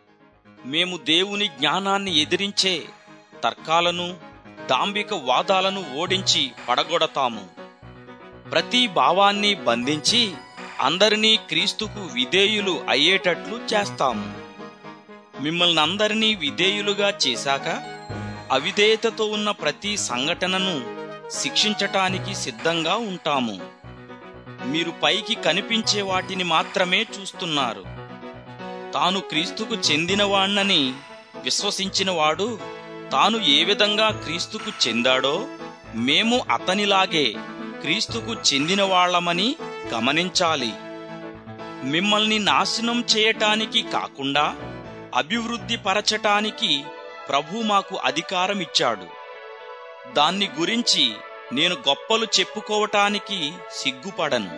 మేము దేవుని జ్ఞానాన్ని ఎదిరించే తర్కాలను దాంబిక వాదాలను ఓడించి పడగొడతాము ప్రతి భావాన్ని బంధించి అందరినీ క్రీస్తుకు విధేయులు అయ్యేటట్లు చేస్తాము మిమ్మల్ని అందరినీ విధేయులుగా చేశాక అవిధేయతతో ఉన్న ప్రతి సంఘటనను శిక్షించటానికి సిద్ధంగా ఉంటాము మీరు పైకి కనిపించే వాటిని మాత్రమే చూస్తున్నారు తాను క్రీస్తుకు చెందినవాణ్ణని విశ్వసించినవాడు తాను ఏ విధంగా క్రీస్తుకు చెందాడో మేము అతనిలాగే క్రీస్తుకు చెందిన వాళ్ళమని గమనించాలి మిమ్మల్ని నాశనం చేయటానికి కాకుండా అభివృద్ధి పరచటానికి ప్రభు మాకు అధికారం ఇచ్చాడు దాన్ని గురించి నేను గొప్పలు చెప్పుకోవటానికి సిగ్గుపడను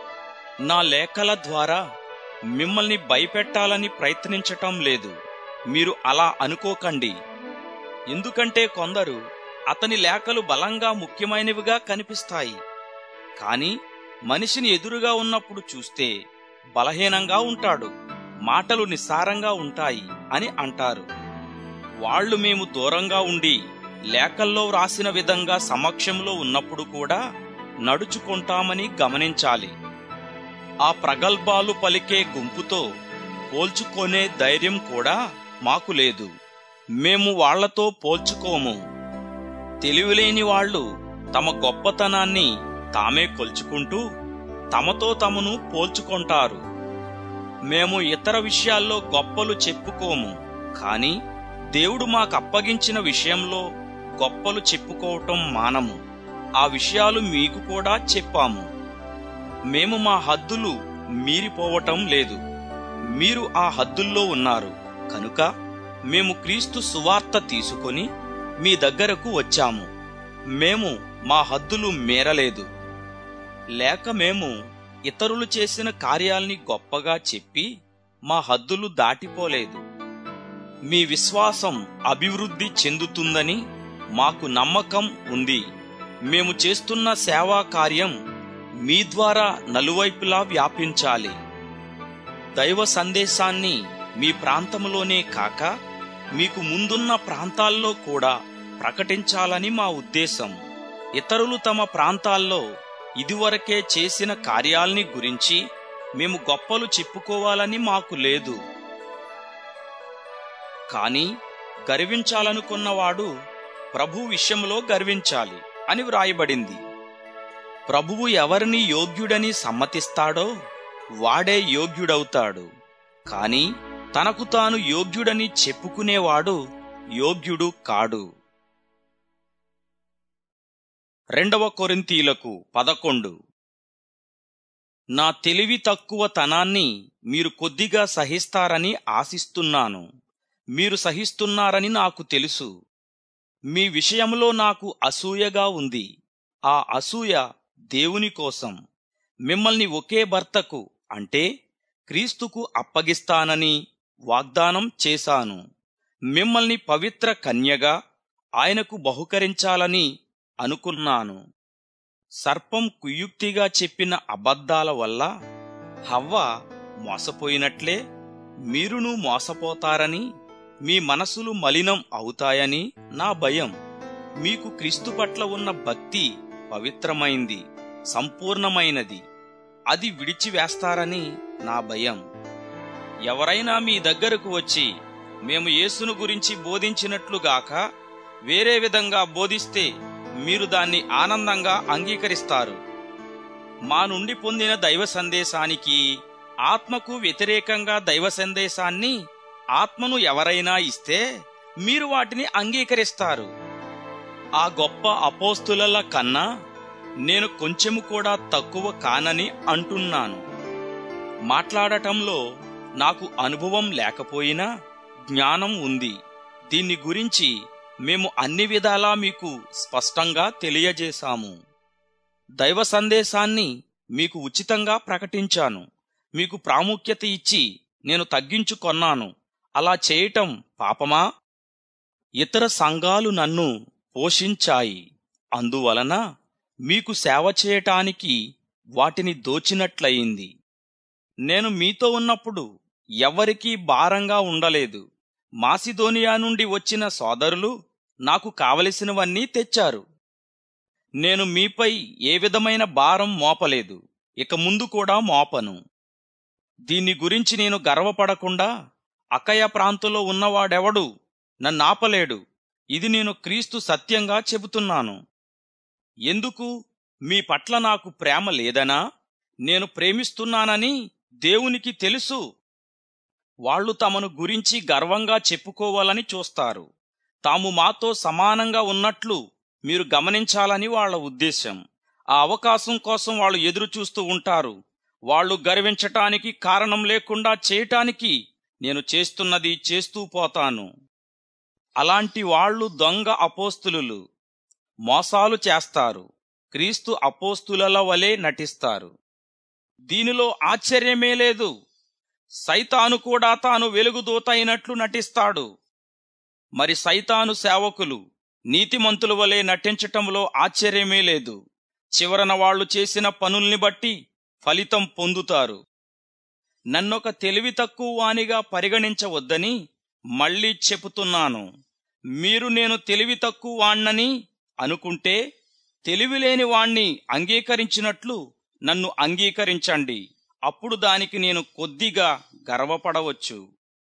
నా లేఖల ద్వారా మిమ్మల్ని భయపెట్టాలని ప్రయత్నించటం లేదు మీరు అలా అనుకోకండి ఎందుకంటే కొందరు అతని లేఖలు బలంగా ముఖ్యమైనవిగా కనిపిస్తాయి కాని మనిషిని ఎదురుగా ఉన్నప్పుడు చూస్తే బలహీనంగా ఉంటాడు మాటలు నిస్సారంగా ఉంటాయి అని అంటారు వాళ్ళు మేము దూరంగా ఉండి లేఖల్లో వ్రాసిన విధంగా సమక్షంలో ఉన్నప్పుడు కూడా నడుచుకుంటామని గమనించాలి ఆ ప్రగల్భాలు పలికే గుంపుతో పోల్చుకొనే ధైర్యం కూడా మాకు లేదు మేము వాళ్లతో పోల్చుకోము తెలివిలేని వాళ్ళు తమ గొప్పతనాన్ని తామే కొల్చుకుంటూ తమతో తమను పోల్చుకుంటారు మేము ఇతర విషయాల్లో గొప్పలు చెప్పుకోము కాని దేవుడు మాకు అప్పగించిన విషయంలో గొప్పలు చెప్పుకోవటం మానము ఆ విషయాలు మీకు కూడా చెప్పాము మేము మా హద్దులు మీరిపోవటం లేదు మీరు ఆ హద్దుల్లో ఉన్నారు కనుక మేము క్రీస్తు సువార్త తీసుకొని మీ దగ్గరకు వచ్చాము మేము మా హద్దులు మేరలేదు లేక మేము ఇతరులు చేసిన కార్యాల్ని గొప్పగా చెప్పి మా హద్దులు దాటిపోలేదు మీ విశ్వాసం అభివృద్ధి చెందుతుందని మాకు నమ్మకం ఉంది మేము చేస్తున్న సేవా కార్యం మీ ద్వారా నలువైపులా వ్యాపించాలి దైవ సందేశాన్ని మీ ప్రాంతంలోనే కాక మీకు ముందున్న ప్రాంతాల్లో కూడా ప్రకటించాలని మా ఉద్దేశం ఇతరులు తమ ప్రాంతాల్లో ఇదివరకే చేసిన కార్యాల్ని గురించి మేము గొప్పలు చెప్పుకోవాలని మాకు లేదు కాని గర్వించాలనుకున్నవాడు ప్రభు విషయంలో గర్వించాలి అని వ్రాయబడింది ప్రభువు ఎవరిని యోగ్యుడని సమ్మతిస్తాడో వాడే యోగ్యుడవుతాడు కాని తనకు తాను యోగ్యుడని చెప్పుకునేవాడు యోగ్యుడు కాడు రెండవ కొరింతీలకు పదకొండు నా తెలివి తక్కువ తనాన్ని మీరు కొద్దిగా సహిస్తారని ఆశిస్తున్నాను మీరు సహిస్తున్నారని నాకు తెలుసు మీ విషయంలో నాకు అసూయగా ఉంది ఆ అసూయ దేవుని కోసం మిమ్మల్ని ఒకే భర్తకు అంటే క్రీస్తుకు అప్పగిస్తానని వాగ్దానం చేశాను మిమ్మల్ని పవిత్ర కన్యగా ఆయనకు బహుకరించాలని అనుకున్నాను సర్పం కుయుక్తిగా చెప్పిన అబద్ధాల వల్ల హవ్వ మోసపోయినట్లే మీరును మోసపోతారని మీ మనసులు మలినం అవుతాయని నా భయం మీకు క్రీస్తు పట్ల ఉన్న భక్తి పవిత్రమైంది సంపూర్ణమైనది అది విడిచివేస్తారని నా భయం ఎవరైనా మీ దగ్గరకు వచ్చి మేము యేసును గురించి బోధించినట్లుగాక వేరే విధంగా బోధిస్తే మీరు దాన్ని ఆనందంగా అంగీకరిస్తారు మా నుండి పొందిన దైవ సందేశానికి ఆత్మకు వ్యతిరేకంగా దైవ సందేశాన్ని ఆత్మను ఎవరైనా ఇస్తే మీరు వాటిని అంగీకరిస్తారు ఆ గొప్ప అపోస్తుల కన్నా నేను కొంచెము కూడా తక్కువ కానని అంటున్నాను మాట్లాడటంలో నాకు అనుభవం లేకపోయినా జ్ఞానం ఉంది దీన్ని గురించి మేము అన్ని విధాలా మీకు స్పష్టంగా తెలియజేశాము దైవ సందేశాన్ని మీకు ఉచితంగా ప్రకటించాను మీకు ప్రాముఖ్యత ఇచ్చి నేను తగ్గించుకొన్నాను అలా చేయటం పాపమా ఇతర సంఘాలు నన్ను పోషించాయి అందువలన మీకు సేవ చేయటానికి వాటిని దోచినట్లయింది నేను మీతో ఉన్నప్పుడు ఎవ్వరికీ భారంగా ఉండలేదు మాసిదోనియా నుండి వచ్చిన సోదరులు నాకు కావలసినవన్నీ తెచ్చారు నేను మీపై ఏ విధమైన భారం మోపలేదు ఇక ముందు కూడా మోపను దీన్ని గురించి నేను గర్వపడకుండా అకయ ప్రాంతంలో ఉన్నవాడెవడు నన్నాపలేడు ఇది నేను క్రీస్తు సత్యంగా చెబుతున్నాను ఎందుకు మీ పట్ల నాకు ప్రేమ లేదనా నేను ప్రేమిస్తున్నానని దేవునికి తెలుసు వాళ్ళు తమను గురించి గర్వంగా చెప్పుకోవాలని చూస్తారు తాము మాతో సమానంగా ఉన్నట్లు మీరు గమనించాలని వాళ్ళ ఉద్దేశం ఆ అవకాశం కోసం వాళ్ళు ఎదురు చూస్తూ ఉంటారు వాళ్ళు గర్వించటానికి కారణం లేకుండా చేయటానికి నేను చేస్తున్నది చేస్తూ పోతాను అలాంటి వాళ్ళు దొంగ అపోస్తులు మోసాలు చేస్తారు క్రీస్తు అపోస్తుల వలె నటిస్తారు దీనిలో ఆశ్చర్యమే లేదు సైతాను కూడా తాను వెలుగుదూత అయినట్లు నటిస్తాడు మరి సైతాను సేవకులు నీతిమంతుల వలె నటించటంలో ఆశ్చర్యమే లేదు చివరన వాళ్ళు చేసిన పనుల్ని బట్టి ఫలితం పొందుతారు నన్నొక తెలివి తక్కువ వానిగా పరిగణించవద్దని మళ్ళీ చెబుతున్నాను మీరు నేను తెలివి తక్కువ వాణ్ణని అనుకుంటే తెలివిలేని వాణ్ణి అంగీకరించినట్లు నన్ను అంగీకరించండి అప్పుడు దానికి నేను కొద్దిగా గర్వపడవచ్చు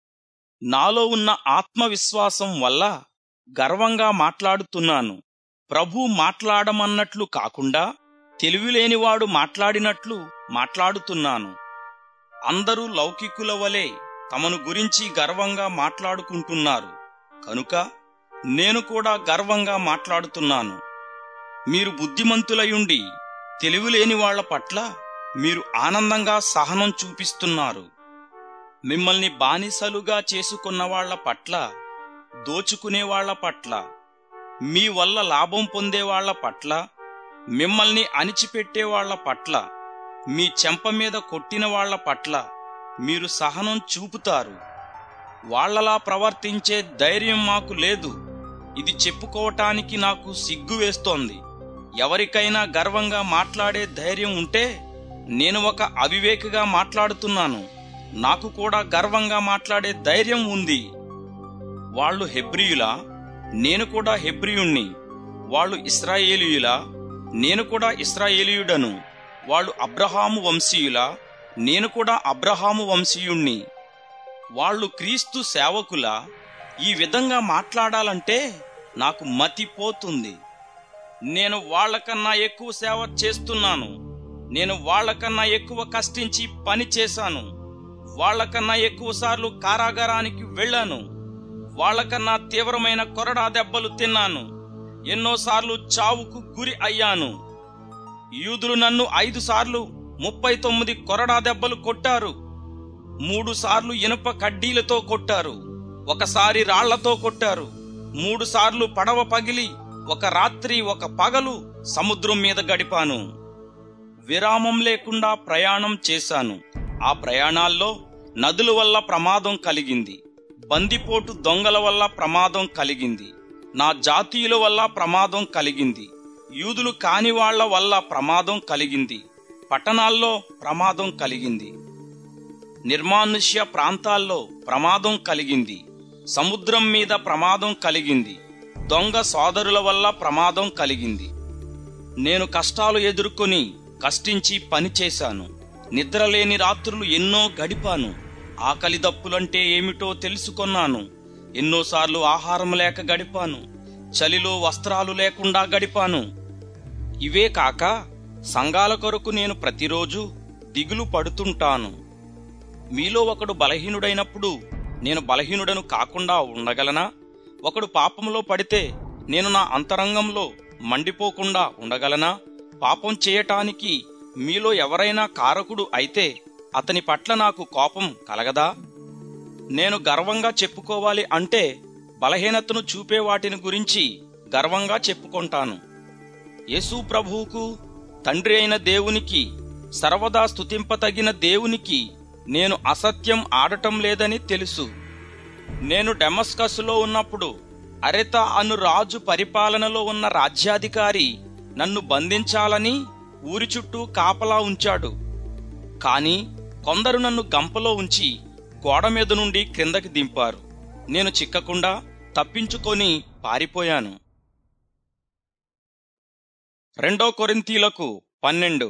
నాలో ఉన్న ఆత్మవిశ్వాసం వల్ల గర్వంగా మాట్లాడుతున్నాను ప్రభు మాట్లాడమన్నట్లు కాకుండా తెలివిలేనివాడు మాట్లాడినట్లు మాట్లాడుతున్నాను అందరూ లౌకికుల వలె తమను గురించి గర్వంగా మాట్లాడుకుంటున్నారు కనుక నేను కూడా గర్వంగా మాట్లాడుతున్నాను మీరు బుద్ధిమంతులయుండి తెలివిలేని వాళ్ల పట్ల మీరు ఆనందంగా సహనం చూపిస్తున్నారు మిమ్మల్ని బానిసలుగా చేసుకున్న వాళ్ల పట్ల దోచుకునే వాళ్ల పట్ల మీ వల్ల లాభం పొందే వాళ్ల పట్ల మిమ్మల్ని అణిచిపెట్టే వాళ్ల పట్ల మీ చెంప మీద కొట్టిన వాళ్ల పట్ల మీరు సహనం చూపుతారు వాళ్లలా ప్రవర్తించే ధైర్యం మాకు లేదు ఇది చెప్పుకోవటానికి నాకు సిగ్గు వేస్తోంది ఎవరికైనా గర్వంగా మాట్లాడే ధైర్యం ఉంటే నేను ఒక అవివేకగా మాట్లాడుతున్నాను నాకు కూడా గర్వంగా మాట్లాడే ధైర్యం ఉంది వాళ్ళు హెబ్రియులా నేను కూడా హెబ్రియుణ్ణి వాళ్ళు ఇస్రాయేలీయులా నేను కూడా ఇస్రాయేలీయుడను వాళ్ళు అబ్రహాము వంశీయులా నేను కూడా అబ్రహాము వంశీయుణ్ణి వాళ్ళు క్రీస్తు సేవకులా ఈ విధంగా మాట్లాడాలంటే నాకు మతిపోతుంది నేను వాళ్ళకన్నా ఎక్కువ సేవ చేస్తున్నాను నేను వాళ్ళకన్నా ఎక్కువ కష్టించి పని చేశాను వాళ్ళకన్నా ఎక్కువ సార్లు కారాగారానికి వెళ్ళాను వాళ్ళకన్నా తీవ్రమైన కొరడా దెబ్బలు తిన్నాను ఎన్నోసార్లు చావుకు గురి అయ్యాను యూదులు నన్ను ఐదు సార్లు ముప్పై తొమ్మిది కొరడా దెబ్బలు కొట్టారు మూడు సార్లు ఇనుప కడ్డీలతో కొట్టారు ఒకసారి రాళ్లతో కొట్టారు మూడు సార్లు పడవ పగిలి ఒక రాత్రి ఒక పగలు సముద్రం మీద గడిపాను విరామం లేకుండా ప్రయాణం చేశాను ఆ ప్రయాణాల్లో నదుల వల్ల ప్రమాదం కలిగింది బందిపోటు దొంగల వల్ల ప్రమాదం కలిగింది నా జాతీయుల వల్ల ప్రమాదం కలిగింది యూదులు కాని వాళ్ల వల్ల ప్రమాదం కలిగింది పట్టణాల్లో ప్రమాదం కలిగింది నిర్మానుష్య ప్రాంతాల్లో ప్రమాదం కలిగింది సముద్రం మీద ప్రమాదం కలిగింది దొంగ సోదరుల వల్ల ప్రమాదం కలిగింది నేను కష్టాలు ఎదుర్కొని కష్టించి పనిచేశాను నిద్రలేని రాత్రులు ఎన్నో గడిపాను ఆకలి దప్పులంటే ఏమిటో తెలుసుకొన్నాను ఎన్నోసార్లు ఆహారం లేక గడిపాను చలిలో వస్త్రాలు లేకుండా గడిపాను ఇవే కాక సంఘాల కొరకు నేను ప్రతిరోజు దిగులు పడుతుంటాను మీలో ఒకడు బలహీనుడైనప్పుడు నేను బలహీనుడను కాకుండా ఉండగలనా ఒకడు పాపంలో పడితే నేను నా అంతరంగంలో మండిపోకుండా ఉండగలనా పాపం చేయటానికి మీలో ఎవరైనా కారకుడు అయితే అతని పట్ల నాకు కోపం కలగదా నేను గర్వంగా చెప్పుకోవాలి అంటే బలహీనతను చూపే వాటిని గురించి గర్వంగా చెప్పుకుంటాను యేసు ప్రభువుకు తండ్రి అయిన దేవునికి సర్వదా స్తుతింపతగిన దేవునికి నేను అసత్యం ఆడటం లేదని తెలుసు నేను డెమస్కస్లో ఉన్నప్పుడు అరెత అను రాజు పరిపాలనలో ఉన్న రాజ్యాధికారి నన్ను బంధించాలని ఊరి చుట్టూ కాపలా ఉంచాడు కాని కొందరు నన్ను గంపలో ఉంచి గోడ మీద నుండి క్రిందకి దింపారు నేను చిక్కకుండా తప్పించుకొని పారిపోయాను రెండో కొరింతీలకు పన్నెండు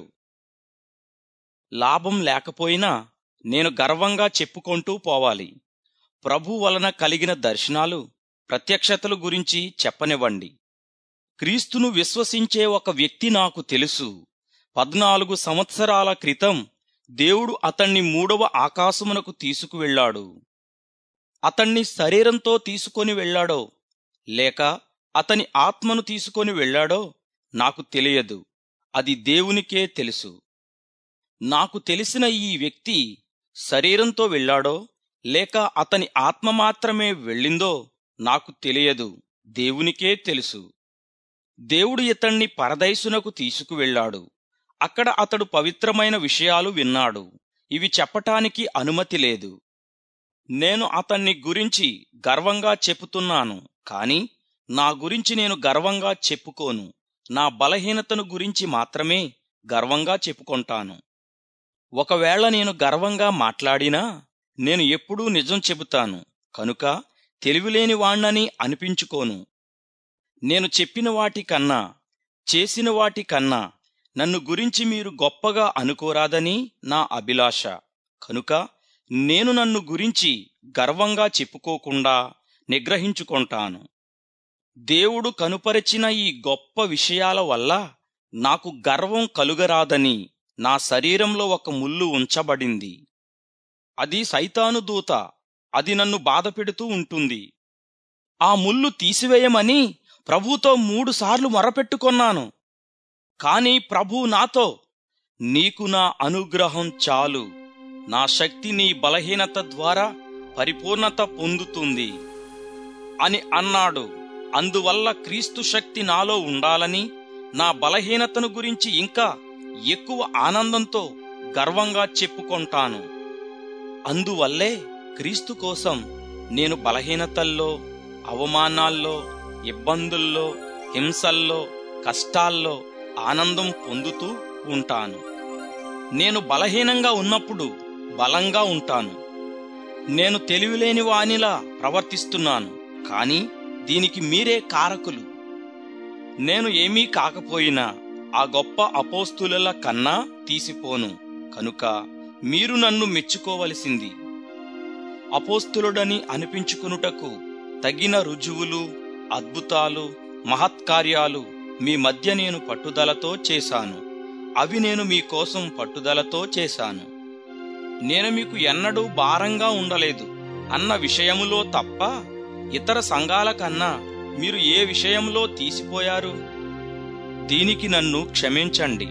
లాభం లేకపోయినా నేను గర్వంగా చెప్పుకుంటూ పోవాలి ప్రభు వలన కలిగిన దర్శనాలు ప్రత్యక్షతల గురించి చెప్పనివ్వండి క్రీస్తును విశ్వసించే ఒక వ్యక్తి నాకు తెలుసు పద్నాలుగు సంవత్సరాల క్రితం దేవుడు అతన్ని మూడవ ఆకాశమునకు తీసుకువెళ్ళాడు అతన్ని శరీరంతో తీసుకొని వెళ్ళాడో లేక అతని ఆత్మను తీసుకొని వెళ్ళాడో నాకు తెలియదు అది దేవునికే తెలుసు నాకు తెలిసిన ఈ వ్యక్తి శరీరంతో వెళ్ళాడో లేక అతని ఆత్మ మాత్రమే వెళ్ళిందో నాకు తెలియదు దేవునికే తెలుసు దేవుడు ఇతణ్ణి పరదైసునకు తీసుకువెళ్ళాడు అక్కడ అతడు పవిత్రమైన విషయాలు విన్నాడు ఇవి చెప్పటానికి అనుమతి లేదు నేను అతన్ని గురించి గర్వంగా చెప్పుతున్నాను కాని నా గురించి నేను గర్వంగా చెప్పుకోను నా బలహీనతను గురించి మాత్రమే గర్వంగా చెప్పుకొంటాను ఒకవేళ నేను గర్వంగా మాట్లాడినా నేను ఎప్పుడూ నిజం చెబుతాను కనుక తెలివిలేని వాణ్ణని అనిపించుకోను నేను చెప్పిన వాటి కన్నా చేసిన వాటి కన్నా నన్ను గురించి మీరు గొప్పగా అనుకోరాదని నా అభిలాష కనుక నేను నన్ను గురించి గర్వంగా చెప్పుకోకుండా నిగ్రహించుకొంటాను దేవుడు కనుపరిచిన ఈ గొప్ప విషయాల వల్ల నాకు గర్వం కలుగరాదని నా శరీరంలో ఒక ముల్లు ఉంచబడింది అది సైతాను దూత అది నన్ను బాధపెడుతూ ఉంటుంది ఆ ముల్లు తీసివేయమని ప్రభుతో మూడుసార్లు మొరపెట్టుకొన్నాను కాని ప్రభు నాతో నీకు నా అనుగ్రహం చాలు నా శక్తి నీ బలహీనత ద్వారా పరిపూర్ణత పొందుతుంది అని అన్నాడు అందువల్ల క్రీస్తు శక్తి నాలో ఉండాలని నా బలహీనతను గురించి ఇంకా ఎక్కువ ఆనందంతో గర్వంగా చెప్పుకొంటాను అందువల్లే క్రీస్తు కోసం నేను బలహీనతల్లో అవమానాల్లో ఇబ్బందుల్లో హింసల్లో కష్టాల్లో ఆనందం పొందుతూ ఉంటాను నేను బలహీనంగా ఉన్నప్పుడు బలంగా ఉంటాను నేను తెలివిలేని వానిలా ప్రవర్తిస్తున్నాను కానీ దీనికి మీరే కారకులు నేను ఏమీ కాకపోయినా ఆ గొప్ప అపోస్తుల కన్నా తీసిపోను కనుక మీరు నన్ను మెచ్చుకోవలసింది అపోస్తులుడని అనిపించుకునుటకు తగిన రుజువులు అద్భుతాలు మహత్కార్యాలు మీ మధ్య నేను పట్టుదలతో చేశాను అవి నేను మీకోసం పట్టుదలతో చేశాను నేను మీకు ఎన్నడూ భారంగా ఉండలేదు అన్న విషయములో తప్ప ఇతర సంఘాల కన్నా మీరు ఏ విషయంలో తీసిపోయారు దీనికి నన్ను క్షమించండి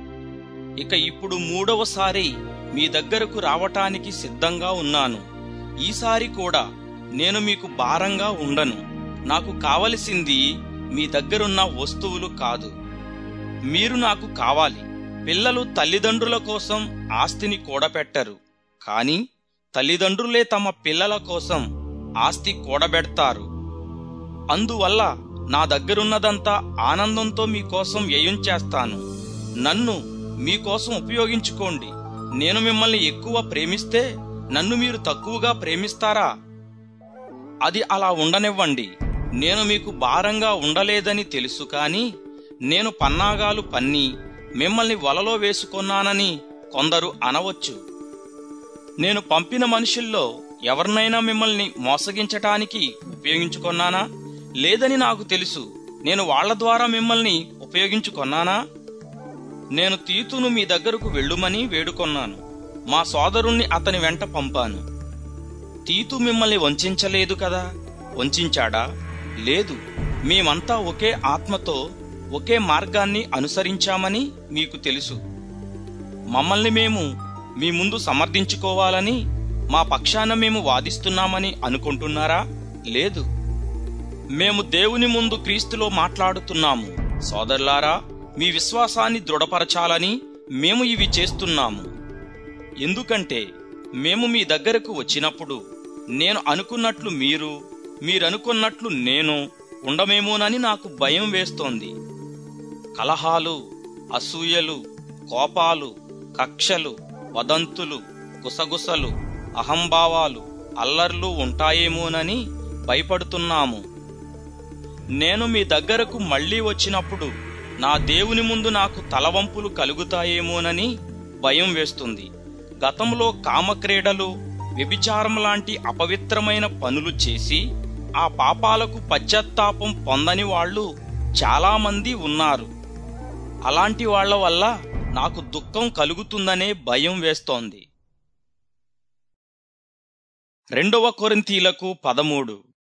ఇక ఇప్పుడు మూడవసారి మీ దగ్గరకు రావటానికి సిద్ధంగా ఉన్నాను ఈసారి కూడా నేను మీకు భారంగా ఉండను నాకు కావలసింది మీ దగ్గరున్న వస్తువులు కాదు మీరు నాకు కావాలి పిల్లలు తల్లిదండ్రుల కోసం ఆస్తిని కూడబెట్టరు కాని తల్లిదండ్రులే తమ పిల్లల కోసం ఆస్తి కూడబెడతారు అందువల్ల నా దగ్గరున్నదంతా ఆనందంతో మీకోసం వ్యయం చేస్తాను నన్ను మీకోసం ఉపయోగించుకోండి నేను మిమ్మల్ని ఎక్కువ ప్రేమిస్తే నన్ను మీరు తక్కువగా ప్రేమిస్తారా అది అలా ఉండనివ్వండి నేను మీకు భారంగా ఉండలేదని తెలుసు కాని నేను పన్నాగాలు పన్ని మిమ్మల్ని వలలో వేసుకొన్నానని కొందరు అనవచ్చు నేను పంపిన మనుషుల్లో ఎవరినైనా మిమ్మల్ని మోసగించటానికి ఉపయోగించుకొన్నానా లేదని నాకు తెలుసు నేను వాళ్ల ద్వారా మిమ్మల్ని ఉపయోగించుకొన్నానా నేను తీతును మీ దగ్గరకు వెళ్ళుమని వేడుకొన్నాను మా సోదరుణ్ణి అతని వెంట పంపాను తీతు మిమ్మల్ని వంచలేదు కదా వంచాడా లేదు మేమంతా ఒకే ఆత్మతో ఒకే మార్గాన్ని అనుసరించామని మీకు తెలుసు మమ్మల్ని మేము మీ ముందు సమర్థించుకోవాలని మా పక్షాన మేము వాదిస్తున్నామని అనుకుంటున్నారా లేదు మేము దేవుని ముందు క్రీస్తులో మాట్లాడుతున్నాము సోదరులారా మీ విశ్వాసాన్ని దృఢపరచాలని మేము ఇవి చేస్తున్నాము ఎందుకంటే మేము మీ దగ్గరకు వచ్చినప్పుడు నేను అనుకున్నట్లు మీరు మీరనుకున్నట్లు నేను ఉండమేమోనని నాకు భయం వేస్తోంది కలహాలు అసూయలు కోపాలు కక్షలు వదంతులు గుసగుసలు అహంభావాలు అల్లర్లు ఉంటాయేమోనని భయపడుతున్నాము నేను మీ దగ్గరకు మళ్ళీ వచ్చినప్పుడు నా దేవుని ముందు నాకు తలవంపులు కలుగుతాయేమోనని భయం వేస్తుంది గతంలో కామక్రీడలు వ్యభిచారం లాంటి అపవిత్రమైన పనులు చేసి ఆ పాపాలకు పశ్చాత్తాపం పొందని వాళ్ళు చాలామంది ఉన్నారు అలాంటి వాళ్ల వల్ల నాకు దుఃఖం కలుగుతుందనే భయం వేస్తోంది రెండవ కొరింతీలకు పదమూడు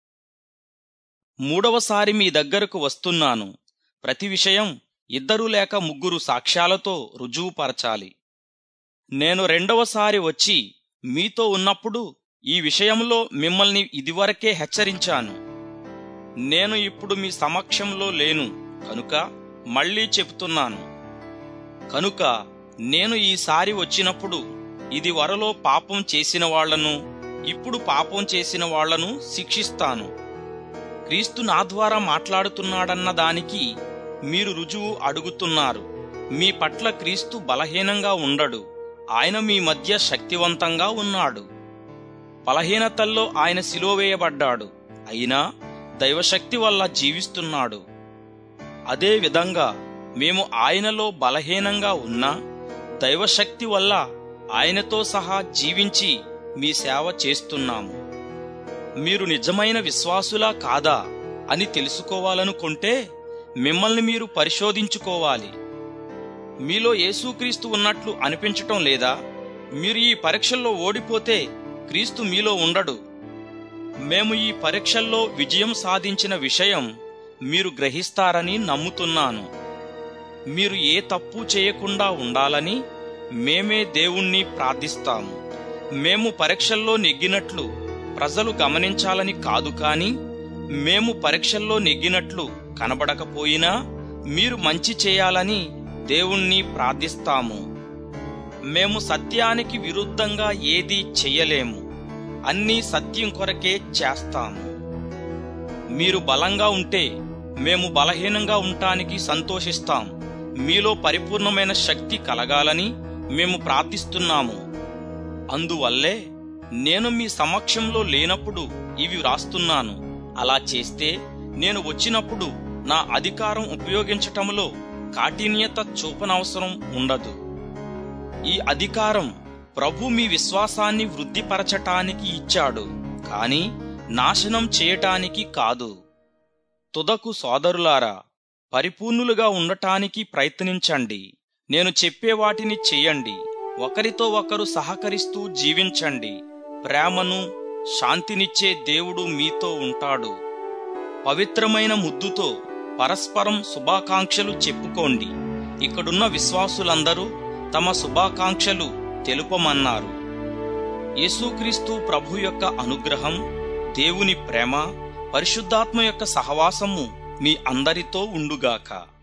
మూడవసారి మీ దగ్గరకు వస్తున్నాను ప్రతి విషయం ఇద్దరు లేక ముగ్గురు సాక్ష్యాలతో రుజువుపరచాలి నేను రెండవసారి వచ్చి మీతో ఉన్నప్పుడు ఈ విషయంలో మిమ్మల్ని ఇదివరకే హెచ్చరించాను నేను ఇప్పుడు మీ సమక్షంలో లేను కనుక మళ్ళీ చెబుతున్నాను కనుక నేను ఈసారి వచ్చినప్పుడు ఇది వరలో పాపం చేసిన వాళ్లను ఇప్పుడు పాపం చేసిన వాళ్లను శిక్షిస్తాను క్రీస్తు నా ద్వారా మాట్లాడుతున్నాడన్న దానికి మీరు రుజువు అడుగుతున్నారు మీ పట్ల క్రీస్తు బలహీనంగా ఉండడు ఆయన మీ మధ్య శక్తివంతంగా ఉన్నాడు బలహీనతల్లో ఆయన సిలువవేయబడ్డాడు అయినా దైవశక్తి వల్ల జీవిస్తున్నాడు అదే విధంగా మేము ఆయనలో బలహీనంగా ఉన్నా దైవశక్తి వల్ల ఆయనతో సహా జీవించి మీ సేవ చేస్తున్నాము మీరు నిజమైన విశ్వాసులా కాదా అని తెలుసుకోవాలనుకుంటే మిమ్మల్ని మీరు పరిశోధించుకోవాలి మీలో యేసుక్రీస్తు ఉన్నట్లు అనిపించటం లేదా మీరు ఈ పరీక్షల్లో ఓడిపోతే క్రీస్తు మీలో ఉండడు మేము ఈ పరీక్షల్లో విజయం సాధించిన విషయం మీరు గ్రహిస్తారని నమ్ముతున్నాను మీరు ఏ తప్పు చేయకుండా ఉండాలని మేమే దేవుణ్ణి ప్రార్థిస్తాము మేము పరీక్షల్లో నెగ్గినట్లు ప్రజలు గమనించాలని కాదు కాని మేము పరీక్షల్లో నెగ్గినట్లు కనబడకపోయినా మీరు మంచి చేయాలని దేవుణ్ణి ప్రార్థిస్తాము మేము సత్యానికి విరుద్ధంగా ఏదీ చెయ్యలేము అన్నీ సత్యం కొరకే చేస్తాము మీరు బలంగా ఉంటే మేము బలహీనంగా ఉండటానికి సంతోషిస్తాం మీలో పరిపూర్ణమైన శక్తి కలగాలని మేము ప్రార్థిస్తున్నాము అందువల్లే నేను మీ సమక్షంలో లేనప్పుడు ఇవి వ్రాస్తున్నాను అలా చేస్తే నేను వచ్చినప్పుడు నా అధికారం ఉపయోగించటంలో కాఠిన్యత చూపనవసరం ఉండదు ఈ అధికారం ప్రభు మీ విశ్వాసాన్ని వృద్ధిపరచటానికి ఇచ్చాడు కాని నాశనం చేయటానికి కాదు తుదకు సోదరులారా పరిపూర్ణులుగా ఉండటానికి ప్రయత్నించండి నేను చెప్పే వాటిని చెయ్యండి ఒకరితో ఒకరు సహకరిస్తూ జీవించండి ప్రేమను శాంతినిచ్చే దేవుడు మీతో ఉంటాడు పవిత్రమైన ముద్దుతో పరస్పరం శుభాకాంక్షలు చెప్పుకోండి ఇక్కడున్న విశ్వాసులందరూ తమ శుభాకాంక్షలు తెలుపమన్నారు యేసుక్రీస్తు ప్రభు యొక్క అనుగ్రహం దేవుని ప్రేమ పరిశుద్ధాత్మ యొక్క సహవాసము మీ అందరితో ఉండుగాక